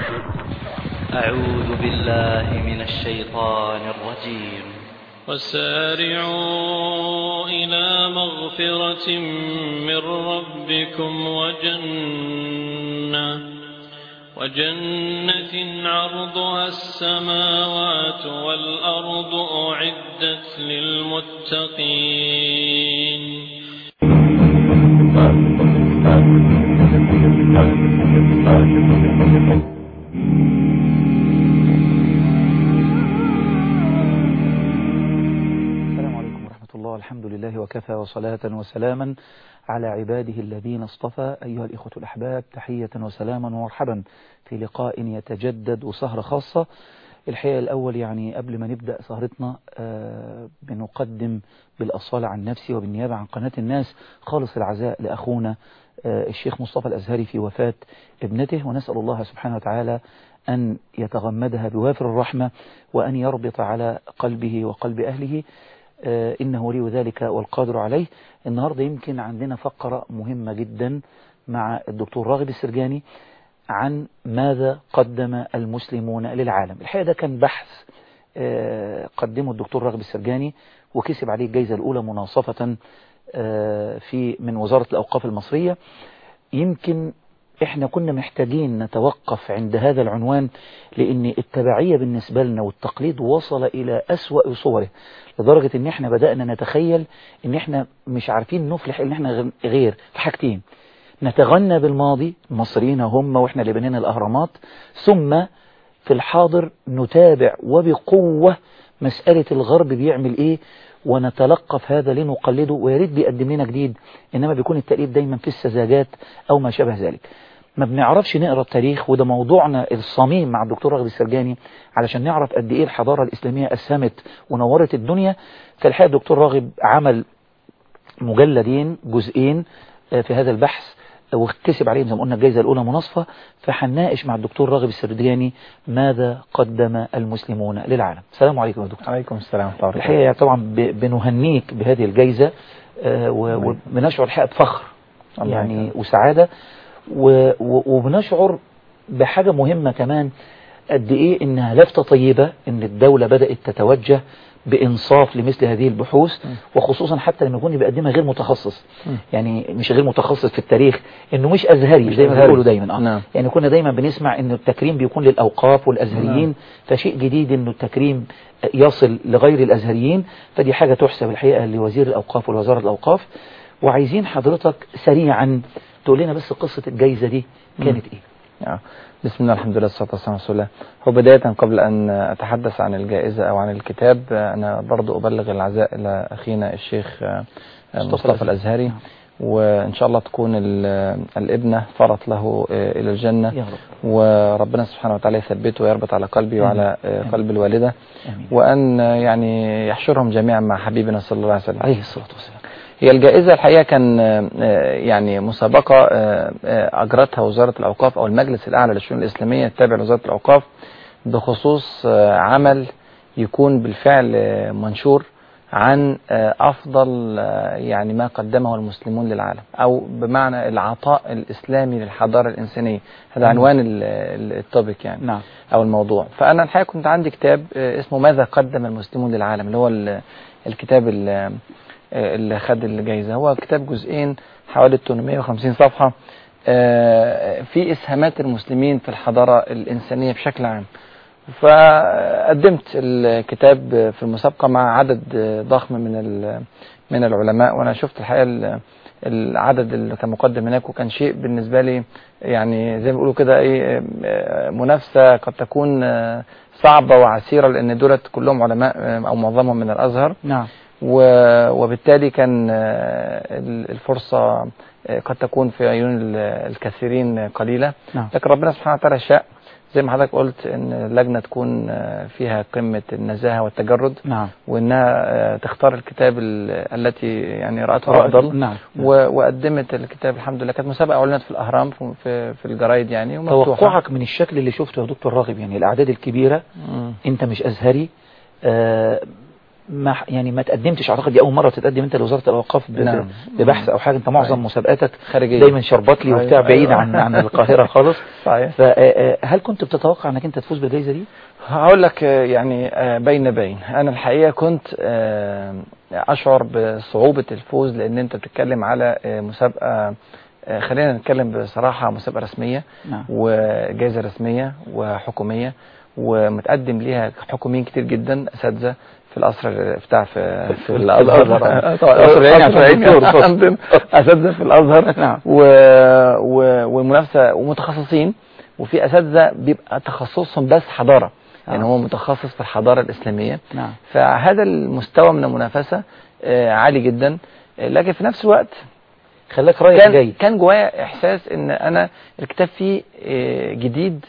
أعوذ بالله من الشيطان الرجيم وسارعوا إلى مغفرة من ربكم وجنة وجنة عرضها السماوات والأرض أعدت للمتقين السلام عليكم ورحمة الله الحمد لله وكفى وصلاة وسلاما على عباده الذين اصطفى أيها الإخوة الأحباب تحية وسلاما ومرحبا في لقاء يتجدد وسهرة خاصة الحقيقة الأول يعني قبل ما نبدأ سهرتنا آه بنقدم بالأصالة عن نفسي وبالنيابة عن قناة الناس خالص العزاء لأخونا آه الشيخ مصطفى الأزهري في وفاة ابنته ونسأل الله سبحانه وتعالى أن يتغمدها بوافر الرحمة وأن يربط على قلبه وقلب أهله آه إنه ولي ذلك والقادر عليه النهاردة يمكن عندنا فقرة مهمة جدا مع الدكتور راغب السرجاني عن ماذا قدم المسلمون للعالم الحقيقة ده كان بحث آه قدمه الدكتور راغب السرجاني وكسب عليه الجائزة الأولى مناصفة آه في من وزارة الأوقاف المصرية يمكن احنا كنا محتاجين نتوقف عند هذا العنوان لان التبعية بالنسبة لنا والتقليد وصل الى اسوأ صوره لدرجة ان احنا بدأنا نتخيل ان احنا مش عارفين نفلح ان احنا غير في حاجتين نتغنى بالماضي المصريين هم واحنا اللي بنينا الاهرامات ثم في الحاضر نتابع وبقوة مسألة الغرب بيعمل ايه ونتلقف هذا لنقلده ويريد بيقدم لنا جديد انما بيكون التقليد دايما في السذاجات او ما شابه ذلك ما بنعرفش نقرا التاريخ وده موضوعنا الصميم مع الدكتور راغب السرجاني علشان نعرف قد ايه الحضاره الاسلاميه اسهمت ونورت الدنيا فالحقيقه الدكتور راغب عمل مجلدين جزئين في هذا البحث واكتسب عليهم زي ما قلنا الجائزة الأولى مناصفة فحناقش مع الدكتور راغب السردياني ماذا قدم المسلمون للعالم السلام عليكم يا دكتور عليكم السلام ورحمة الله الحقيقة طبعا بنهنيك بهذه الجائزة وبنشعر الحقيقة بفخر يعني وسعادة وبنشعر بحاجة مهمة كمان قد ايه انها لفتة طيبة ان الدولة بدأت تتوجه بإنصاف لمثل هذه البحوث وخصوصا حتى لما يكون بيقدمها غير متخصص يعني مش غير متخصص في التاريخ انه مش ازهري زي ما بيقولوا دايما اه نعم. يعني كنا دايما بنسمع انه التكريم بيكون للاوقاف والازهريين نعم. فشيء جديد انه التكريم يصل لغير الازهريين فدي حاجة تحسب الحقيقة لوزير الاوقاف والوزارة الاوقاف وعايزين حضرتك سريعا تقول لنا بس قصة الجايزة دي كانت ايه آه. بسم الله الحمد لله والصلاة والسلام على رسول الله هو بداية قبل أن أتحدث عن الجائزة أو عن الكتاب أنا برضو أبلغ العزاء إلى أخينا الشيخ مصطفى الأزهري وإن شاء الله تكون الابنة فرط له إلى الجنة يا رب وربنا سبحانه وتعالى يثبته ويربط على قلبي وعلى قلب الوالدة آمين. وأن يعني يحشرهم جميعا مع حبيبنا صلى الله عليه وسلم عليه الصلاة والسلام هي الجائزة الحقيقة كان يعني مسابقة أجرتها وزارة الأوقاف أو المجلس الأعلى للشؤون الإسلامية التابع لوزارة الأوقاف بخصوص عمل يكون بالفعل منشور عن أفضل يعني ما قدمه المسلمون للعالم أو بمعنى العطاء الإسلامي للحضارة الإنسانية هذا عنوان التوبيك يعني نعم أو الموضوع فأنا الحقيقة كنت عندي كتاب اسمه ماذا قدم المسلمون للعالم اللي هو الكتاب اللي خد الجائزة هو كتاب جزئين حوالي 850 صفحة في إسهامات المسلمين في الحضارة الإنسانية بشكل عام فقدمت الكتاب في المسابقة مع عدد ضخم من من العلماء وأنا شفت الحقيقة العدد اللي كان مقدم هناك وكان شيء بالنسبة لي يعني زي ما بيقولوا كده ايه منافسة قد تكون صعبة وعسيرة لأن دولت كلهم علماء أو معظمهم من الأزهر نعم وبالتالي كان الفرصة قد تكون في عيون الكثيرين قليلة نعم. لكن ربنا سبحانه وتعالى شاء زي ما حضرتك قلت ان اللجنة تكون فيها قمة النزاهة والتجرد نعم وانها تختار الكتاب التي يعني رأته افضل نعم وقدمت الكتاب الحمد لله كانت مسابقة اعلنت في الاهرام في, في الجرايد يعني ومفتوحة توقعك من الشكل اللي شفته يا دكتور راغب يعني الاعداد الكبيرة مم. انت مش ازهري آه ما يعني ما تقدمتش اعتقد دي اول مره تتقدم انت لوزاره الاوقاف ب- نعم. ببحث او حاجه انت معظم صحيح. مسابقاتك خارجية. دايما شربات لي وبتاع أيوة، بعيد أيوة. عن عن القاهره خالص صحيح فهل كنت بتتوقع انك انت تفوز بالجائزه دي؟ هقول لك آه، يعني آه، بين بين انا الحقيقه كنت آه، اشعر بصعوبه الفوز لان انت بتتكلم على آه، مسابقه آه، خلينا نتكلم بصراحه مسابقه رسميه نعم وجائزه رسميه وحكوميه ومتقدم ليها حكوميين كتير جدا اساتذه في الازهر بتاع في في في الازهر الأزهر. طبعاً القصر العيني القصر عشان العيني دكتور. عندنا اساتذه في الازهر نعم. و... و... والمنافسه ومتخصصين وفي اساتذه بيبقى تخصصهم بس حضاره يعني آه. هو متخصص في الحضاره الاسلاميه نعم فهذا المستوى من المنافسه آه، عالي جدا آه، لكن في نفس الوقت خلاك رايح كان جاي كان جوايا احساس ان انا الكتاب فيه آه، جديد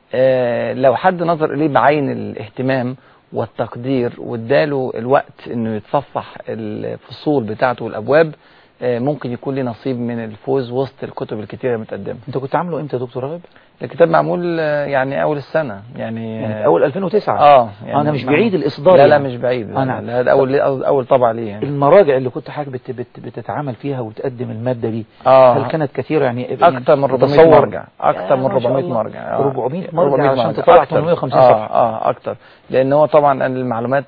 آه، لو حد نظر اليه بعين الاهتمام والتقدير واداله الوقت انه يتصفح الفصول بتاعته والابواب آه، ممكن يكون لي نصيب من الفوز وسط الكتب الكتيره المتقدمه انت كنت عامله امتى يا دكتور راغب؟ الكتاب معمول آه، يعني اول السنه يعني يعني في اول 2009 اه انا مش معمول. بعيد الاصدار لا لا يعني. مش بعيد آه، نعم. لا ده اول اول طبعه ليه يعني المراجع اللي كنت حضرتك بت بت بتتعامل فيها وتقدم الماده دي اه هل كانت كثيره يعني اكتر من 400 تصور- مرجع اكتر يا من ما شاء 400 الله. مرجع آه. 400 مرجع عشان مرجع. تطلع أكتر. 850 آه صفحة. اه اكتر لان هو طبعا المعلومات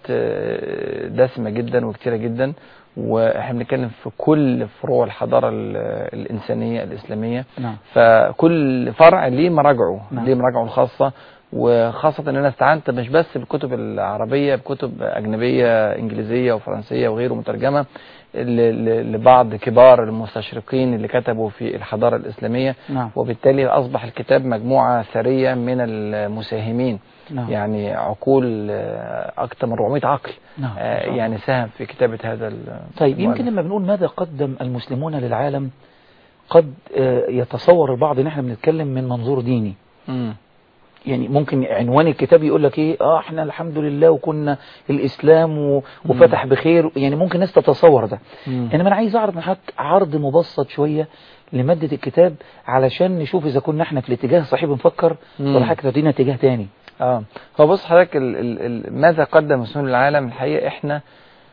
آه، دسمه جدا وكتيره جدا واحنا بنتكلم في كل فروع الحضاره ال- الانسانيه الاسلاميه نعم فكل فرع ليه مراجعه نعم. ليه مراجعه الخاصه وخاصة ان انا استعنت مش بس بالكتب العربية بكتب اجنبية انجليزية وفرنسية وغيره مترجمة ل- ل- لبعض كبار المستشرقين اللي كتبوا في الحضارة الاسلامية نعم وبالتالي اصبح الكتاب مجموعة ثرية من المساهمين نعم يعني عقول آه، اكثر من 400 عقل نعم آه، ما شاء الله. يعني ساهم في كتابة هذا ال- طيب يمكن المؤلف. لما بنقول ماذا قدم المسلمون للعالم قد آه، يتصور البعض ان احنا بنتكلم من منظور ديني مم. يعني ممكن عنوان الكتاب يقول لك ايه اه احنا الحمد لله وكنا الاسلام و- وفتح بخير يعني ممكن الناس تتصور ده مم. انما انا عايز اعرض معاك عرض مبسط شويه لماده الكتاب علشان نشوف اذا كنا احنا في الاتجاه الصحيح بنفكر مم. ولا حضرتك تدينا اتجاه تاني اه هو بص حضرتك ال ال ال ماذا قدم المسلمون للعالم الحقيقه احنا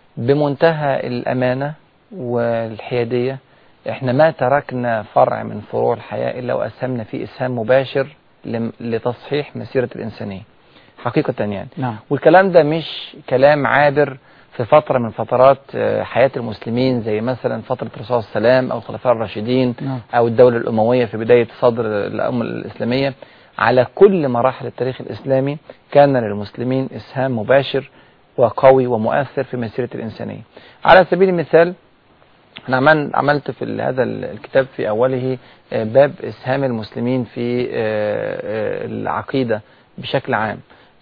بمنتهى الامانه والحياديه احنا ما تركنا فرع من فروع الحياه الا واسهمنا فيه اسهام مباشر لم- لتصحيح مسيره الانسانيه حقيقه يعني نعم والكلام ده مش كلام عابر في فترة من فترات آه، حياة المسلمين زي مثلا فترة الرسول صلى الله عليه وسلم أو الخلفاء الراشدين نعم أو الدولة الأموية في بداية صدر الأمة الإسلامية على كل مراحل التاريخ الإسلامي كان للمسلمين إسهام مباشر وقوي ومؤثر في مسيرة الإنسانية على سبيل المثال أنا عمل عملت في ال- هذا ال- الكتاب في أوله آه، باب إسهام المسلمين في آه، آه، العقيدة بشكل عام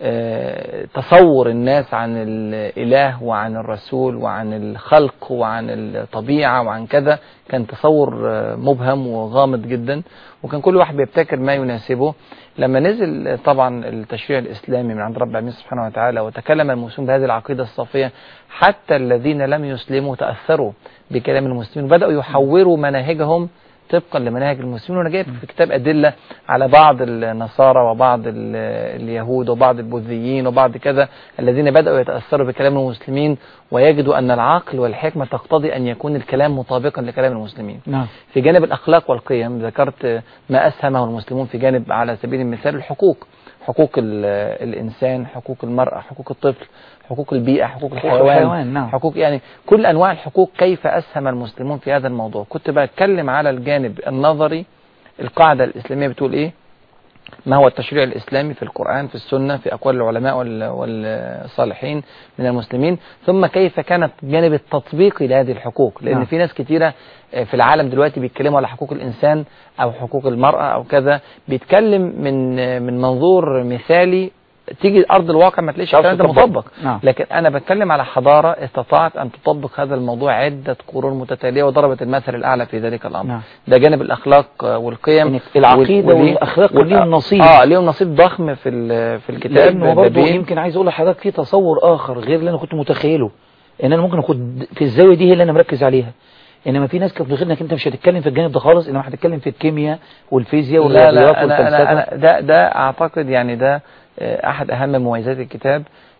آه، تصور الناس عن الإله وعن الرسول وعن الخلق وعن الطبيعة وعن كذا كان تصور آه، مبهم وغامض جدا وكان كل واحد بيبتكر ما يناسبه لما نزل آه، طبعا التشريع الإسلامي من عند رب العالمين سبحانه وتعالى وتكلم المسلمون بهذه العقيدة الصافية حتى الذين لم يسلموا تأثروا بكلام المسلمين وبدأوا يحوروا مناهجهم طبقا لمناهج المسلمين وانا جايب في كتاب ادله على بعض النصارى وبعض ال- اليهود وبعض البوذيين وبعض كذا الذين بداوا يتاثروا بكلام المسلمين ويجدوا ان العقل والحكمه تقتضي ان يكون الكلام مطابقا لكلام المسلمين. نعم في جانب الاخلاق والقيم ذكرت ما اسهمه المسلمون في جانب على سبيل المثال الحقوق حقوق ال- الانسان حقوق المراه حقوق الطفل حقوق البيئه حقوق الحيوان الحيوان، نعم. حقوق يعني كل انواع الحقوق كيف اسهم المسلمون في هذا الموضوع كنت بتكلم على الجانب النظري القاعده الاسلاميه بتقول ايه ما هو التشريع الإسلامي في القرآن في السنة في أقوال العلماء وال- والصالحين من المسلمين ثم كيف كانت الجانب التطبيقي لهذه الحقوق لأن نعم. في ناس كتيرة آه، في العالم دلوقتي بيتكلموا على حقوق الإنسان أو حقوق المرأة أو كذا بيتكلم من آه، من منظور مثالي تيجي أرض الواقع ما تلاقيش تعرف الكلام ده تطبق. مطبق نعم. لكن أنا بتكلم على حضارة استطاعت أن تطبق هذا الموضوع عدة قرون متتالية وضربت المثل الأعلى في ذلك الأمر نعم. ده جانب الأخلاق آه، والقيم يعني العقيدة وال- والأخلاق وال- ليهم نصيب. اه ليهم نصيب ضخم في ال- في الكتاب لانه برضه بابين. يمكن عايز اقول لحضرتك في تصور اخر غير اللي انا كنت متخيله ان انا ممكن اكون في الزاويه دي هي اللي انا مركز عليها انما في ناس كانت بتغير انك انت مش هتتكلم في الجانب ده خالص انما هتتكلم في الكيمياء والفيزياء لا والرياضيات لا أنا, والفلسفه أنا, أنا ده ده أعتقد يعني ده آه، أحد أهم مميزات الكتاب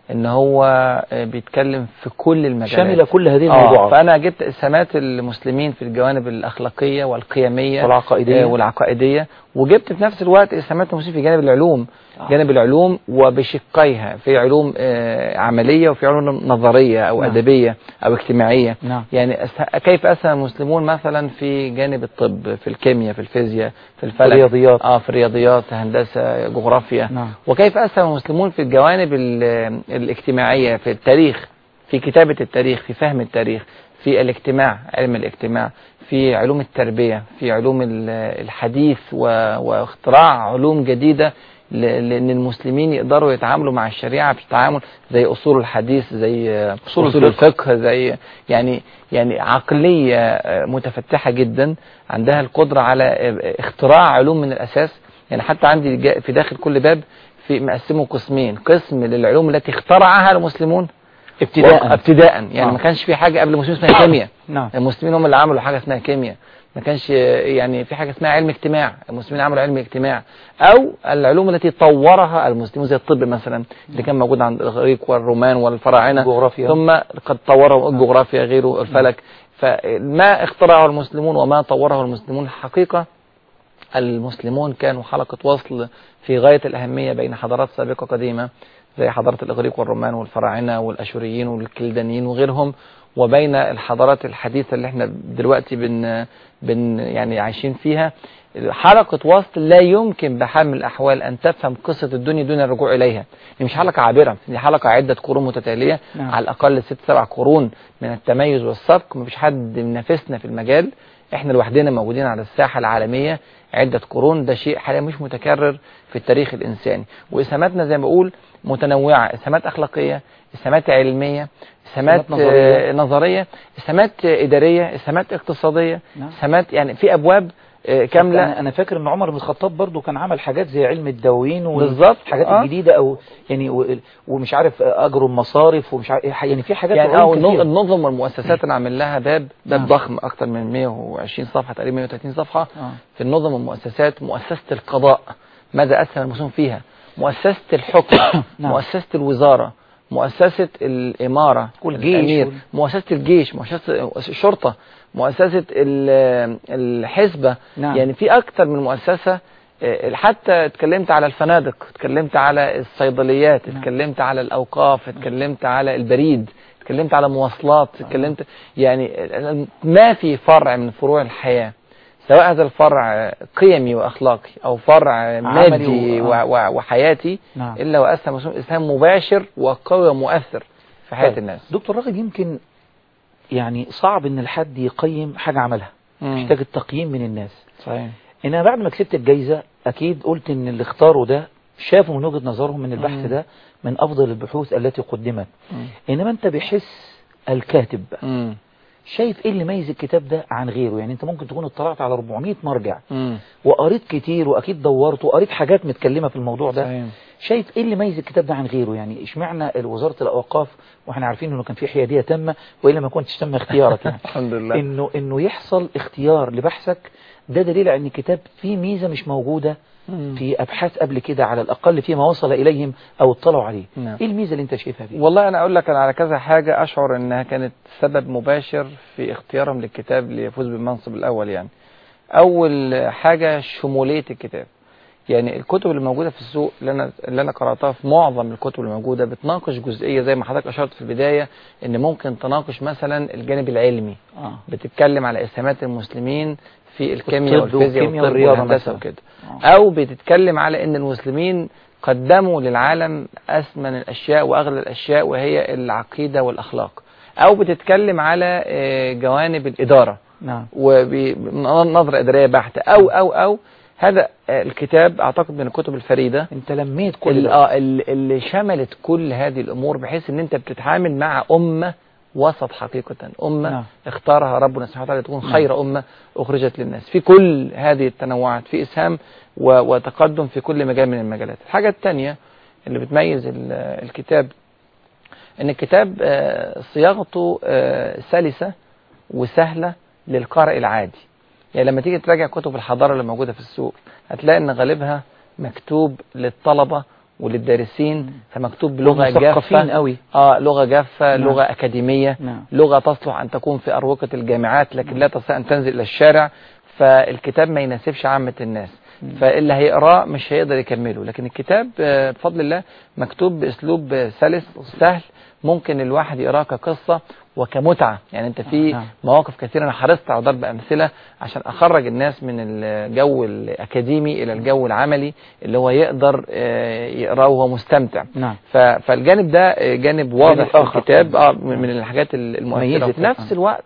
ان هو آه، بيتكلم في كل المجالات شامل كل هذه آه الموضوعات فانا جبت اسهامات المسلمين في الجوانب الاخلاقيه والقيميه والعقائدية. آه، والعقائديه وجبت في نفس الوقت اسهامات المسلمين في جانب العلوم آه. جانب العلوم وبشقيها في علوم آه، عمليه وفي علوم نظريه او نعم. ادبيه او اجتماعيه نعم يعني أسه- كيف اسهم المسلمون مثلا في جانب الطب في الكيمياء في الفيزياء في الفلك الرياضيات اه في الرياضيات هندسه جغرافيا نعم وكيف أسهم المسلمون في الجوانب ال- الاجتماعية في التاريخ في كتابة التاريخ في فهم التاريخ في الاجتماع علم الاجتماع في علوم التربية في علوم ال- الحديث و- واختراع علوم جديدة ل- لأن المسلمين يقدروا يتعاملوا مع الشريعة بتعامل زي أصول الحديث زي أصول, أصول الفقه زي يعني يعني عقلية آه، متفتحة جدا عندها القدرة على آه، اختراع علوم من الأساس يعني حتى عندي جا- في داخل كل باب في مقسمه قسمين قسم للعلوم التي اخترعها المسلمون ابتداء ابتداء يعني آه. ما كانش في حاجه قبل المسلمين اسمها كيمياء نعم المسلمين هم اللي عملوا حاجه اسمها كيمياء ما كانش يعني في حاجه اسمها علم اجتماع المسلمين عملوا علم اجتماع او العلوم التي طورها المسلمون زي الطب مثلا اللي كان موجود عند الاغريق والرومان والفراعنه جغرافيا ثم قد طوروا الجغرافيا غيره الفلك فما اخترعه المسلمون وما طوره المسلمون الحقيقه المسلمون كانوا حلقة وصل في غاية الأهمية بين حضارات سابقة قديمة زي حضارة الإغريق والرومان والفراعنة والأشوريين والكلدانيين وغيرهم وبين الحضارات الحديثة اللي احنا دلوقتي بن, بن يعني عايشين فيها حلقة وصل لا يمكن بحال من الأحوال أن تفهم قصة الدنيا دون الرجوع إليها دي مش حلقة عابرة دي حلقة عدة قرون متتالية نعم. على الأقل ست سبع قرون من التميز والسبق مفيش حد منافسنا في المجال احنا لوحدنا موجودين على الساحة العالمية عدة قرون ده شيء حاليا مش متكرر في التاريخ الإنساني وإسهاماتنا زي ما بقول متنوعة إسهامات أخلاقية إسهامات علمية إسهامات إسهامات نظرية. آه، نظرية إسهامات آه، إدارية إسهامات اقتصادية نعم. إسهامات يعني في أبواب آه، كاملة انا انا فاكر ان عمر بن الخطاب برضو كان عمل حاجات زي علم الدواوين بالظبط، والحاجات آه. الجديده او يعني و- ومش عارف اجر المصارف ومش عارف يعني في حاجات يعني علوم اه النظ- كتير. النظم والمؤسسات انا عامل لها باب باب نعم. ضخم اكتر من 120 صفحه تقريبا 130 صفحه آه. في النظم والمؤسسات مؤسسه القضاء ماذا اسهم المسلمون فيها مؤسسه الحكم نعم. مؤسسه الوزاره مؤسسه الاماره والجيش الأمير، وال- مؤسسه الجيش مؤسسه الشرطه مؤسسه ال- الحزبه نعم. يعني في اكتر من مؤسسه آه، حتى اتكلمت على الفنادق اتكلمت على الصيدليات نعم. اتكلمت على الاوقاف اتكلمت على البريد اتكلمت على مواصلات اتكلمت يعني ما في فرع من فروع الحياة سواء هذا الفرع قيمي واخلاقي او فرع عملي مادي و- و- و- وحياتي نعم. الا واسهم مسلم اسهام مباشر وقوي ومؤثر في حياة طيب. الناس دكتور راغب يمكن يعني صعب ان الحد يقيم حاجه عملها مم. محتاج التقييم من الناس صحيح انما بعد ما كسبت الجايزه اكيد قلت ان اللي اختاروا ده شافوا من وجهه نظرهم من البحث مم. ده من افضل البحوث التي قدمت مم. انما انت بحس الكاتب بقى مم. شايف ايه اللي ميز الكتاب ده عن غيره يعني انت ممكن تكون اطلعت على 400 مرجع مم. وقريت كتير واكيد دورت وقريت حاجات متكلمه في الموضوع ده صحيح. شايف ايه اللي ميز الكتاب ده عن غيره يعني اشمعنى وزاره الاوقاف واحنا عارفين انه كان في حياديه تامه والا ما كنتش تم اختيارك يعني الحمد لله انه انه يحصل اختيار لبحثك ده دليل على ان الكتاب فيه ميزه مش موجوده مم. في ابحاث قبل كده على الاقل فيما وصل اليهم او اطلعوا عليه نعم. ايه الميزه اللي انت شايفها فيه والله انا اقول لك انا على كذا حاجه اشعر انها كانت سبب مباشر في اختيارهم للكتاب ليفوز بالمنصب الاول يعني اول حاجه شموليه الكتاب يعني الكتب اللي موجوده في السوق اللي انا اللي انا قراتها في معظم الكتب اللي موجوده بتناقش جزئيه زي ما حضرتك اشرت في البدايه ان ممكن تناقش مثلا الجانب العلمي اه بتتكلم على اسهامات المسلمين في الكيمياء الطب والفيزياء والكيمياء والطب والرياضة والهندسه مثلا. وكده آه. او بتتكلم على ان المسلمين قدموا للعالم اثمن الاشياء واغلى الاشياء وهي العقيده والاخلاق او بتتكلم على آه، جوانب الاداره نعم وبنظره اداريه بحته او او او هذا آه، الكتاب اعتقد من الكتب الفريده انت لميت كل ال- ده آه، ال- اللي شملت كل هذه الامور بحيث ان انت بتتعامل مع امه وسط حقيقة أمة نعم. اختارها ربنا سبحانه وتعالى تكون نعم. خير أمة أخرجت للناس في كل هذه التنوعات في إسهام و- وتقدم في كل مجال من المجالات الحاجة الثانية اللي بتميز ال- الكتاب ان الكتاب آه، صياغته آه، سلسة وسهلة للقارئ العادي يعني لما تيجي تراجع كتب الحضارة اللي موجودة في السوق هتلاقي ان غالبها مكتوب للطلبة وللدارسين فمكتوب بلغة مثقفين جافة قوي اه لغة جافة نعم. لغة أكاديمية نعم لغة تصلح أن تكون في أروقة الجامعات لكن لا تستطيع أن تنزل إلى الشارع فالكتاب ما يناسبش عامة الناس فاللي هيقراه مش هيقدر يكمله لكن الكتاب آه، بفضل الله مكتوب بأسلوب آه، سلس سهل ممكن الواحد يقراه كقصة وكمتعة يعني انت في نعم. مواقف كثيرة انا حرصت على ضرب امثلة عشان اخرج الناس من الجو الاكاديمي الى الجو العملي اللي هو يقدر آه، يقراه وهو مستمتع نعم ف- فالجانب ده آه، جانب واضح في آخر الكتاب اه من من الحاجات المؤثرة ميزت وفي نفس آه. الوقت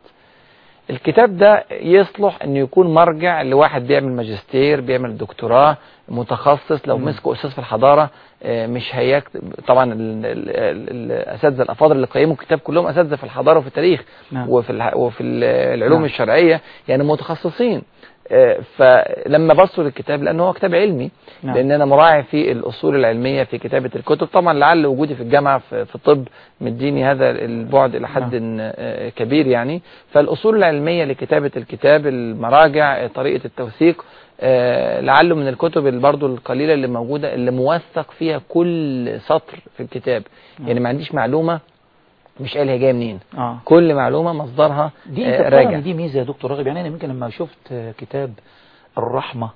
الكتاب ده يصلح انه يكون مرجع لواحد بيعمل ماجستير بيعمل دكتوراه متخصص لو مم. مسكوا استاذ في الحضاره آه، مش هيكتب طبعا ال- ال- ال- الاساتذه الافاضل اللي قيموا الكتاب كلهم اساتذه في الحضاره وفي التاريخ نعم وفي الح- وفي ال- العلوم نعم. الشرعيه يعني متخصصين آه، فلما بصوا للكتاب لانه هو كتاب علمي نعم. لان انا مراعي في الاصول العلميه في كتابه الكتب طبعا لعل وجودي في الجامعه في في الطب مديني هذا البعد الى حد آه، كبير يعني فالاصول العلميه لكتابه الكتاب المراجع آه، طريقه التوثيق آه، لعله من الكتب اللي برضو القليله اللي موجوده اللي موثق فيها كل سطر في الكتاب يعني ما عنديش معلومه مش قال هي جايه منين اه كل معلومه مصدرها دي آه، انت بترى راجع ان دي ميزه يا دكتور راغب يعني انا يمكن لما شفت آه، كتاب الرحمه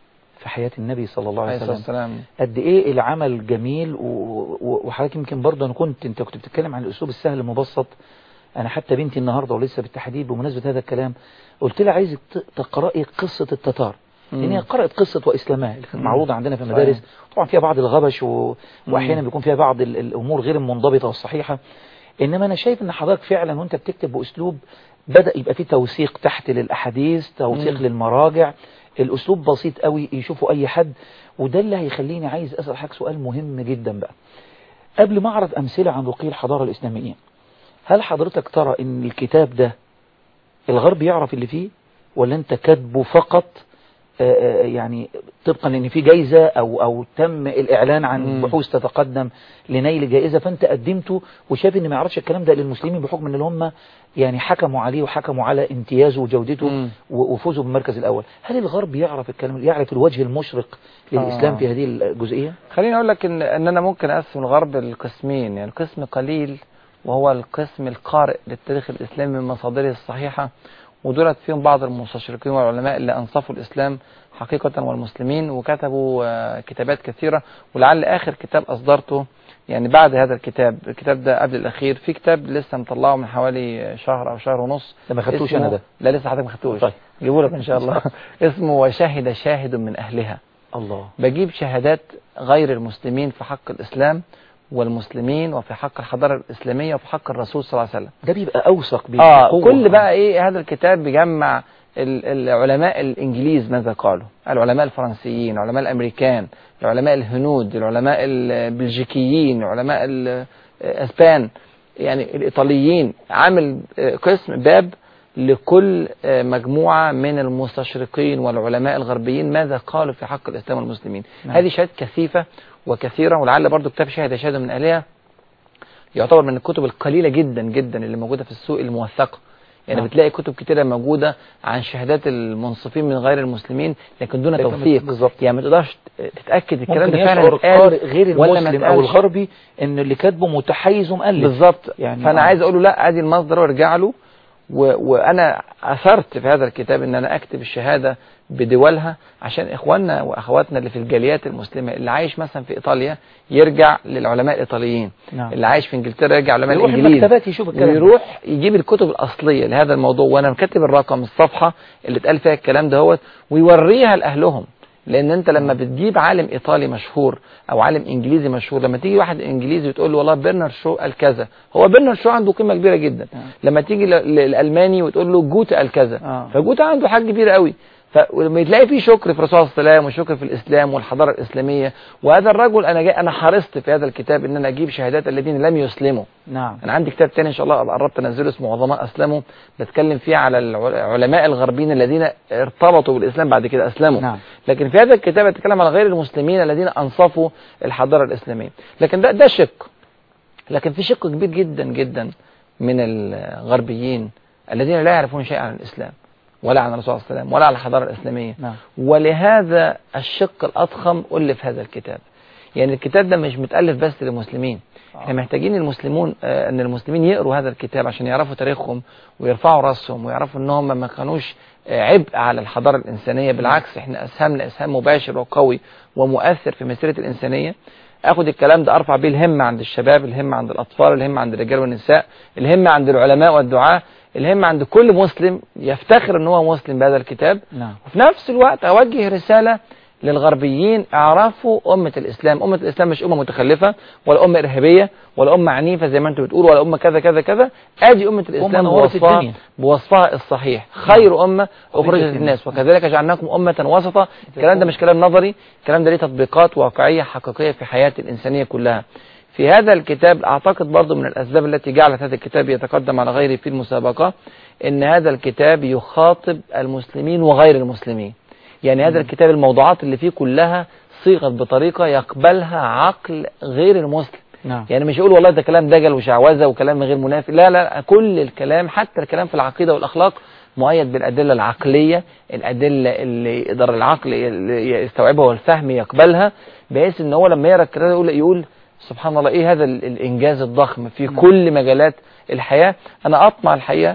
في حياه النبي صلى الله عليه عليه الصلاه وسلم والسلام قد ايه العمل جميل و- و- وحضرتك يمكن برضه انا كنت انت كنت بتتكلم عن الاسلوب السهل المبسط انا حتى بنتي النهارده ولسه بالتحديد بمناسبه هذا الكلام قلت لها عايزك ت- تقراي قصه التتار لان هي قرات قصه واسلامها اللي كانت مم. معروضه عندنا في صحيح. المدارس طبعا فيها بعض الغبش و... واحيانا مم. بيكون فيها بعض ال- الامور غير المنضبطه والصحيحه انما انا شايف ان حضرتك فعلا وانت بتكتب باسلوب بدا يبقى فيه توثيق تحت للاحاديث توثيق مم. للمراجع الاسلوب بسيط قوي يشوفه اي حد وده اللي هيخليني عايز اسال حضرتك سؤال مهم جدا بقى قبل ما اعرض امثله عن رقي الحضاره الاسلاميه هل حضرتك ترى ان الكتاب ده الغرب يعرف اللي فيه ولا انت كاتبه فقط آه، آه، يعني طبقا ان في جايزه او او تم الاعلان عن مم. بحوث تتقدم لنيل جائزه فانت قدمته وشايف ان ما يعرفش الكلام ده للمسلمين بحكم ان هم يعني حكموا عليه وحكموا على امتيازه وجودته مم. و- وفوزه بالمركز الاول هل الغرب يعرف الكلام يعرف الوجه المشرق للاسلام آه. في هذه الجزئيه خليني اقول لك ان ان انا ممكن اقسم الغرب لقسمين يعني قسم قليل وهو القسم القارئ للتاريخ الاسلامي من مصادره الصحيحه ودولت فيهم بعض المستشرقين والعلماء اللي انصفوا الاسلام حقيقه والمسلمين وكتبوا آه، كتابات كثيره ولعل اخر كتاب اصدرته يعني بعد هذا الكتاب الكتاب ده قبل الاخير في كتاب لسه مطلعه من حوالي شهر او شهر ونص ده ما خدتوش اسمه- انا ده لا لسه حضرتك ما خدتوش طيب. جيبوا لك ان شاء الله اسمه وشهد شاهد من اهلها الله بجيب شهادات غير المسلمين في حق الإسلام والمسلمين وفي حق الحضارة الإسلامية وفي حق الرسول صلى الله عليه وسلم ده بيبقى اوثق بيبقى آه قوة. كل بقى إيه هذا الكتاب بيجمع ال- العلماء الإنجليز ماذا قالوا العلماء الفرنسيين العلماء الأمريكان العلماء الهنود العلماء البلجيكيين العلماء الأسبان يعني الإيطاليين عامل آه، قسم باب لكل آه، مجموعة من المستشرقين والعلماء الغربيين ماذا قالوا في حق الإسلام والمسلمين نعم. هذه شهادات كثيفة وكثيرة ولعل برضو كتاب شاهد شهد من أهلها يعتبر من الكتب القليلة جدا جدا اللي موجودة في السوق الموثقة يعني نعم. بتلاقي كتب كتيرة موجودة عن شهادات المنصفين من غير المسلمين لكن دون لكن توثيق بالظبط. يعني ما تقدرش تتأكد الكلام ممكن ده فعلا يشعر اتقال القارئ غير ولا ما المسلم او اتقالش. الغربي ان اللي كاتبه متحيز ومؤلف بالظبط يعني فانا آه. عايز اقول له لا ادي المصدر وارجع له و... وانا اثرت في هذا الكتاب ان انا اكتب الشهاده بدولها عشان اخواننا واخواتنا اللي في الجاليات المسلمه اللي عايش مثلا في ايطاليا يرجع للعلماء الايطاليين نعم. اللي عايش في انجلترا يرجع للعلماء يروح الانجليز المكتبات يشوف الكلام ده. ويروح يجيب الكتب الاصليه لهذا الموضوع وانا مكتب الرقم الصفحه اللي اتقال فيها الكلام دهوت ويوريها لاهلهم لان انت لما بتجيب عالم ايطالي مشهور او عالم انجليزي مشهور لما تيجي واحد انجليزي وتقول له والله برنر شو قال كذا هو برنر شو عنده قيمه كبيره جدا آه. لما تيجي ل- للالماني وتقول له جوتا قال كذا آه. فجوتا عنده حاجه كبيره قوي فلما تلاقي فيه شكر في الرسول صلى الله عليه وسلم وشكر في الاسلام والحضاره الاسلاميه وهذا الرجل انا جاي انا حرصت في هذا الكتاب ان انا اجيب شهادات الذين لم يسلموا نعم انا عندي كتاب تاني ان شاء الله أبقى قربت انزله اسمه عظماء اسلموا بتكلم فيه على العلماء الغربيين الذين ارتبطوا بالاسلام بعد كده اسلموا نعم. لكن في هذا الكتاب اتكلم على غير المسلمين الذين انصفوا الحضاره الاسلاميه لكن ده ده شق لكن في شق كبير جدا جدا من الغربيين الذين لا يعرفون شيئا عن الاسلام ولا عن الرسول صلى الله عليه وسلم ولا عن الحضاره الاسلاميه نعم ولهذا الشق الأضخم ألف هذا الكتاب يعني الكتاب ده مش متألف بس للمسلمين احنا محتاجين المسلمون آه، ان المسلمين يقروا هذا الكتاب عشان يعرفوا تاريخهم ويرفعوا راسهم ويعرفوا ان هم ما كانوش آه، عبء على الحضارة الإنسانية بالعكس احنا أسهمنا إسهام مباشر وقوي ومؤثر في مسيرة الإنسانية اخد الكلام ده ارفع بيه الهمة عند الشباب الهمة عند الاطفال الهمة عند الرجال والنساء الهمة عند العلماء والدعاة الهمة عند كل مسلم يفتخر ان هو مسلم بهذا الكتاب نعم وفي نفس الوقت اوجه رسالة للغربيين اعرفوا أمة الإسلام أمة الإسلام مش أمة متخلفة ولا أمة إرهابية ولا أمة عنيفة زي ما أنتم بتقولوا ولا أمة كذا كذا كذا أدي أمة الإسلام نورت بوصفها, الدنيا. بوصفها الصحيح خير أمة أخرجت للناس. للناس وكذلك جعلناكم أمة وسطا الكلام ده مش كلام نظري الكلام ده ليه تطبيقات واقعية حقيقية في حياة الإنسانية كلها في هذا الكتاب أعتقد برضو من الأسباب التي جعلت هذا الكتاب يتقدم على غيره في المسابقة إن هذا الكتاب يخاطب المسلمين وغير المسلمين يعني هذا الكتاب الموضوعات اللي فيه كلها صيغت بطريقة يقبلها عقل غير المسلم نعم يعني مش يقول والله ده كلام دجل وشعوذة وكلام غير منافي لا لا كل الكلام حتى الكلام في العقيدة والأخلاق مؤيد بالأدلة العقلية الأدلة اللي يقدر العقل يستوعبها والفهم يقبلها بحيث ان هو لما يقرا الكلام يقول يقول سبحان الله ايه هذا ال- الانجاز الضخم في كل مجالات الحياة انا اطمع الحقيقة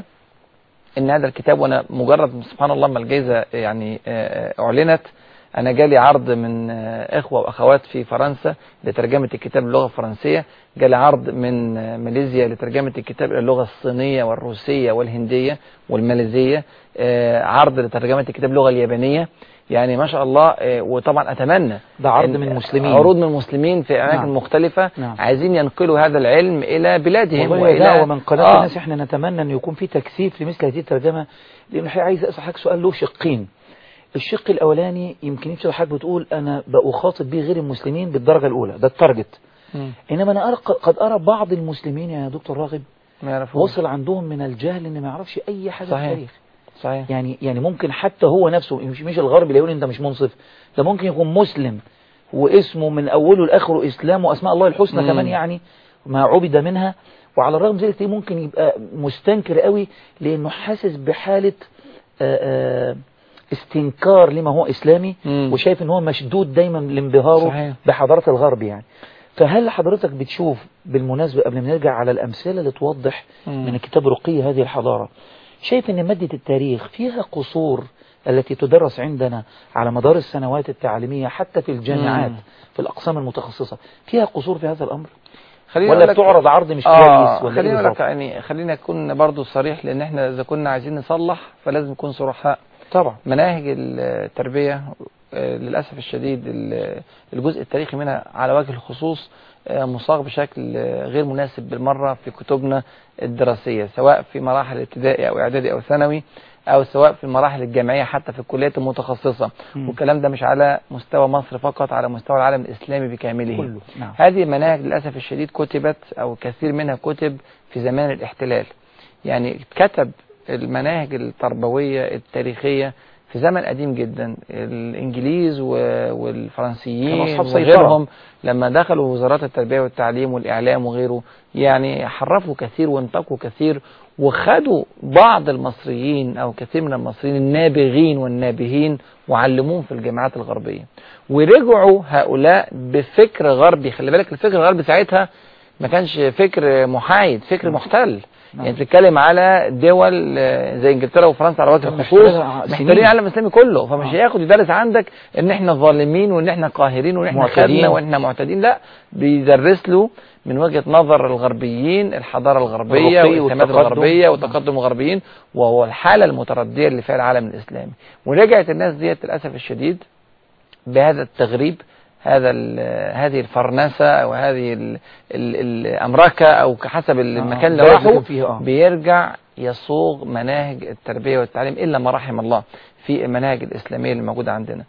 ان هذا الكتاب وانا مجرد سبحان الله ما الجائزة يعني آه، اعلنت انا جالي عرض من آه، اخوة واخوات في فرنسا لترجمة الكتاب باللغة الفرنسية جالي عرض من آه، ماليزيا لترجمة الكتاب الى اللغة الصينية والروسية والهندية والماليزية آه، عرض لترجمة الكتاب باللغة اليابانية يعني ما شاء الله آه، وطبعا اتمنى ده عرض إن- من المسلمين. عروض من المسلمين في اماكن نعم. مختلفة نعم. عايزين ينقلوا هذا العلم الى بلادهم والله يا والى دعوة من قناة آه. الناس احنا نتمنى ان يكون في تكثيف لمثل هذه الترجمة لان الحقيقة عايز اسأل حضرتك سؤال له شقين الشق الاولاني يمكن يمكن حضرتك بتقول انا بأخاطب به غير المسلمين بالدرجة الاولى ده التارجت مم. انما انا أرى قد ارى بعض المسلمين يا دكتور راغب ما يعرفوش وصل عندهم من الجهل ان ما يعرفش اي حاجة في صحيح. التاريخ صحيح يعني يعني ممكن حتى هو نفسه مش مش الغرب اللي يقول انت مش منصف ده ممكن يكون مسلم واسمه من اوله لاخره اسلام واسماء الله الحسنى مم. كمان يعني ما عبد منها وعلى الرغم من ذلك تلاقيه ممكن يبقى مستنكر قوي لانه حاسس بحاله آه، آه، استنكار لما هو اسلامي مم. وشايف ان هو مشدود دايما لانبهاره صحيح. بحضاره الغرب يعني فهل حضرتك بتشوف بالمناسبة قبل ما نرجع على الأمثلة اللي توضح مم. من كتاب رقي هذه الحضارة شايف ان مادة التاريخ فيها قصور التي تدرس عندنا على مدار السنوات التعليمية حتى في الجامعات مم. في الأقسام المتخصصة فيها قصور في هذا الأمر خليني ولا أقول لك- بتعرض عرض مش آه كويس ولا خليني إيه اقول لك بالظبط؟ يعني خلينا نكون برضو صريح لان احنا اذا كنا عايزين نصلح فلازم نكون صرحاء طبعا مناهج التربية آه، للأسف الشديد ال- الجزء التاريخي منها على وجه الخصوص آه، مصاغ بشكل آه، غير مناسب بالمرة في كتبنا الدراسية سواء في مراحل ابتدائي أو إعدادي أو ثانوي أو سواء في المراحل الجامعية حتى في الكليات المتخصصة مم. والكلام ده مش على مستوى مصر فقط على مستوى العالم الإسلامي بكامله كله نعم هذه المناهج للأسف الشديد كتبت أو كثير منها كتب في زمان الاحتلال يعني اتكتب المناهج التربوية التاريخية في زمن قديم جدا الإنجليز و- كانوا والفرنسيين أصحاب سيطرة. وغيرهم لما دخلوا وزارات التربية والتعليم والإعلام وغيره يعني حرفوا كثير وانتقوا كثير وخدوا بعض المصريين أو كثير من المصريين النابغين والنابهين وعلموهم في الجامعات الغربية ورجعوا هؤلاء بفكر غربي خلي بالك الفكر الغربي ساعتها ما كانش فكر محايد فكر محتل نعم. يعني بتتكلم على دول آه، زي انجلترا وفرنسا على وجه كان الخصوص محتلها سنين. محتلين العالم الاسلامي كله فمش آه. هياخد يدرس عندك ان احنا ظالمين وان احنا قاهرين وان احنا معتدين. خدنا وان احنا معتدين لا بيدرس له من وجهة نظر الغربيين الحضارة الغربية الرقي والسمات والتقدم. الغربية نعم. وتقدم الغربيين وهو الحالة المتردية اللي فيها العالم الإسلامي ورجعت الناس ديت للأسف الشديد بهذا التغريب هذا ال- هذه الفرنسة أو هذه ال- ال- الأمركة أو حسب المكان اللي البلد اللي راحوا كان فيها، آه. بيرجع يصوغ مناهج التربية والتعليم إلا ما رحم الله في المناهج الإسلامية اللي موجودة عندنا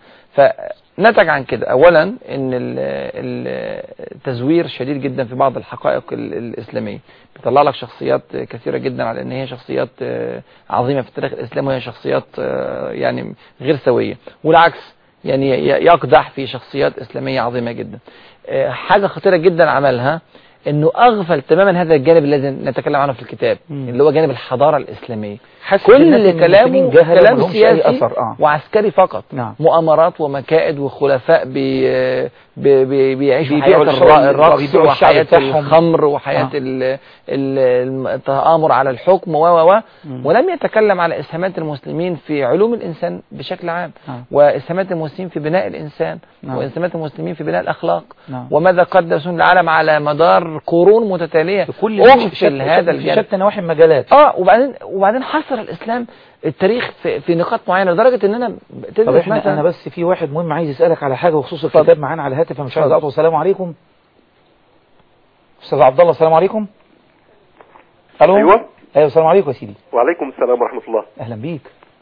فنتج عن كده أولا أن ال- ال- التزوير شديد جدا في بعض الحقائق ال- الإسلامية بيطلع لك شخصيات كثيرة جدا على أن هي شخصيات آه، عظيمة في التاريخ الإسلامي وهي شخصيات آه، يعني غير سوية والعكس يعني ي- يقدح في شخصيات إسلامية عظيمة جدا آه، حاجة خطيرة جدا عملها انه اغفل تماما هذا الجانب الذي نتكلم عنه في الكتاب مم. اللي هو جانب الحضاره الاسلاميه حاسس الناس إن كل المسلمين كلامه جهلة كلام ملهمش أي سياسي أثر. آه. وعسكري فقط نعم. مؤامرات ومكائد وخلفاء بي بي بي بيعيشوا حياة بيبيعوا الشعب- الر- الرقص بيبيعوا الشعب وحياة بتاعهم. الخمر وحياة آه. ال- ال- التآمر على الحكم و و و مم. ولم يتكلم على إسهامات المسلمين في علوم الإنسان بشكل عام نعم. وإسهامات المسلمين في بناء الإنسان نعم. وإسهامات المسلمين في بناء الأخلاق نعم. وماذا قدم سنة العالم على مدار قرون متتالية في كل أغفل هذا في الجانب شتى نواحي المجالات اه وبعدين وبعدين حصر الاسلام التاريخ في, في نقاط معينه لدرجه ان انا طب تدرس احنا مثلا انا بس في واحد مهم عايز يسالك على حاجه بخصوص اتفضل. الكتاب معانا على الهاتف فمش عايز اتفضل. اقطع السلام عليكم استاذ عبد الله السلام عليكم الو ايوه ايوه السلام عليكم يا سيدي وعليكم السلام ورحمة الله اهلا بيك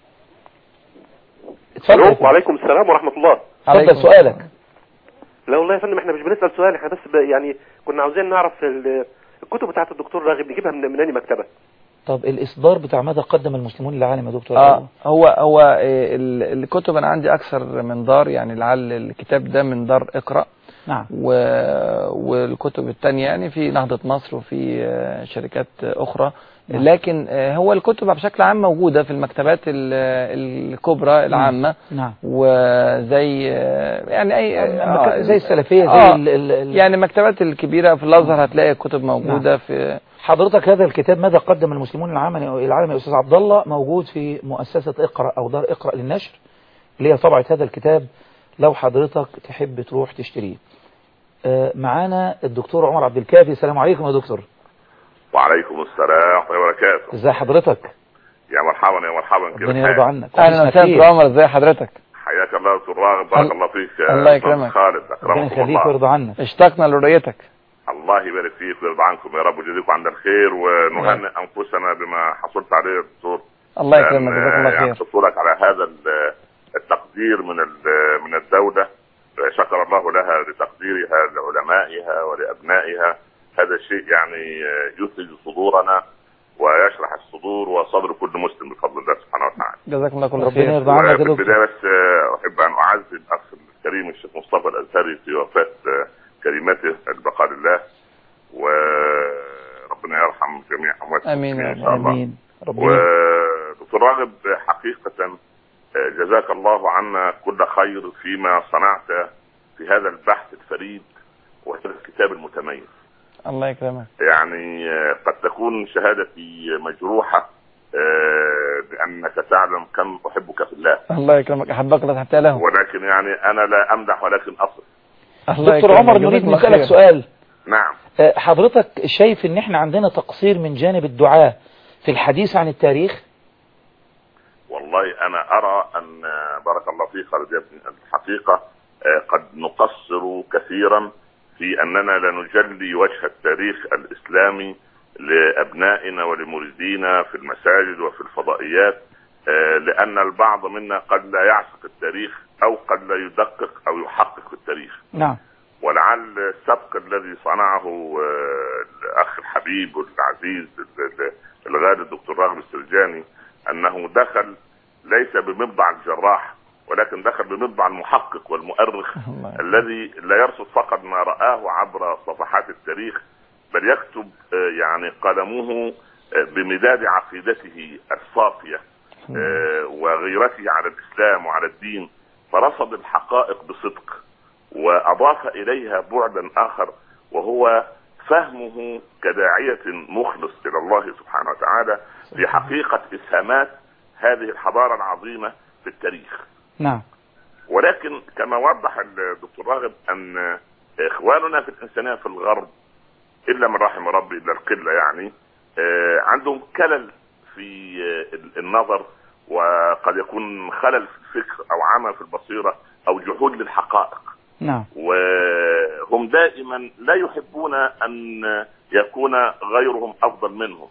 اتفضل الو يا فندم. وعليكم السلام ورحمة الله اتفضل عليكم. سؤالك لا والله يا فندم احنا مش بنسأل سؤال احنا بس ب- يعني كنا عاوزين نعرف ال- الكتب بتاعت الدكتور راغب نجيبها من من أي مكتبة طب الاصدار بتاع ماذا قدم المسلمون للعالم يا دكتور اه هو هو آه، ال- الكتب انا عندي اكثر من دار يعني لعل الكتاب ده من دار اقرا نعم و... والكتب التانية يعني في نهضة مصر وفي آه، شركات آه، أخرى نعم. لكن آه، هو الكتب بشكل عام موجودة في المكتبات ال- الكبرى العامة نعم وزي آه، يعني أي آه، زي السلفيه زي آه، ال ال ال يعني المكتبات الكبيرة في الأزهر هتلاقي كتب موجودة في حضرتك هذا الكتاب ماذا قدم المسلمون للعالم العالم يا استاذ عبد الله موجود في مؤسسه اقرا او دار اقرا للنشر اللي هي طبعه هذا الكتاب لو حضرتك تحب تروح تشتريه آه، معانا الدكتور عمر عبد الكافي السلام عليكم يا دكتور وعليكم السلام ورحمة الله وبركاته ازي حضرتك يا مرحبا يا مرحبا كيف ربنا يرضى الحال؟ عنك أهلا وحشنا وسهلا كتير. دكتور عمر ازي حضرتك حياك الله دكتور راغب بارك ال- الله فيك الله يا يكرمك. أستاذ خالد ربنا اكرمكم يخليك الله ويرضى عنك اشتقنا لرؤيتك الله يبارك فيك ويرضى عنكم يا رب ويجزيكم عند الخير ونهنئ انفسنا بما حصلت عليه يا دكتور الله لأن، يكرمك جزاك الله يعني خير حصولك على هذا ال- التقدير من ال- من الدولة شكر الله لها لتقديرها لعلمائها ولأبنائها هذا الشيء يعني يثلج صدورنا ويشرح الصدور وصدر كل مسلم بفضل الله سبحانه وتعالى جزاكم الله كل ربنا خير يرضى عنك يا وفي دكتور البداية بس آه، أحب أن أعزي الأخ الكريم الشيخ مصطفى الأزهري في وفاة آه، كلمته البقاء لله وربنا يرحم جميع أموات آمين يا المسلمين إن شاء الله امين ربنا ودكتور راغب حقيقة آه، جزاك الله عنا كل خير فيما صنعت في هذا البحث الفريد وهذا الكتاب المتميز الله يكرمك يعني آه، قد تكون شهادتي مجروحة آه، لأنك تعلم كم أحبك في الله الله يكرمك احبك الله تحت له ولكن يعني أنا لا أمدح ولكن أصف الله دكتور يكرمك. عمر جزاك نريد الله نسالك خير. سؤال نعم آه، حضرتك شايف ان احنا عندنا تقصير من جانب الدعاة في الحديث عن التاريخ والله أنا أرى أن بارك الله فيك خالد يا ابني الحقيقة آه، قد نقصر كثيرا في أننا لا نجلي وجه التاريخ الإسلامي لأبنائنا ولمريدينا في المساجد وفي الفضائيات آه، لأن البعض منا قد لا يعشق التاريخ أو قد لا يدقق أو يحقق في التاريخ نعم ولعل السبق الذي صنعه آه، الاخ الحبيب والعزيز ال- ال- الغالي الدكتور راغب السرجاني انه دخل ليس بمبضع الجراح ولكن دخل بمبضع المحقق والمؤرخ الله الذي لا يرصد فقط ما رآه عبر صفحات التاريخ بل يكتب آه، يعني قلمه آه، بمداد عقيدته الصافية آه، وغيرته على الإسلام وعلى الدين فرصد الحقائق بصدق وأضاف إليها بعدا آخر وهو فهمه كداعية مخلص إلى الله سبحانه وتعالى في حقيقة إسهامات هذه الحضارة العظيمة في التاريخ نعم ولكن كما وضح الدكتور راغب ان اخواننا في الانسانيه في الغرب الا من رحم ربي الا القله يعني آه، عندهم كلل في آه، النظر وقد يكون خلل في الفكر او عمى في البصيره او جحود للحقائق نعم وهم دائما لا يحبون ان يكون غيرهم افضل منهم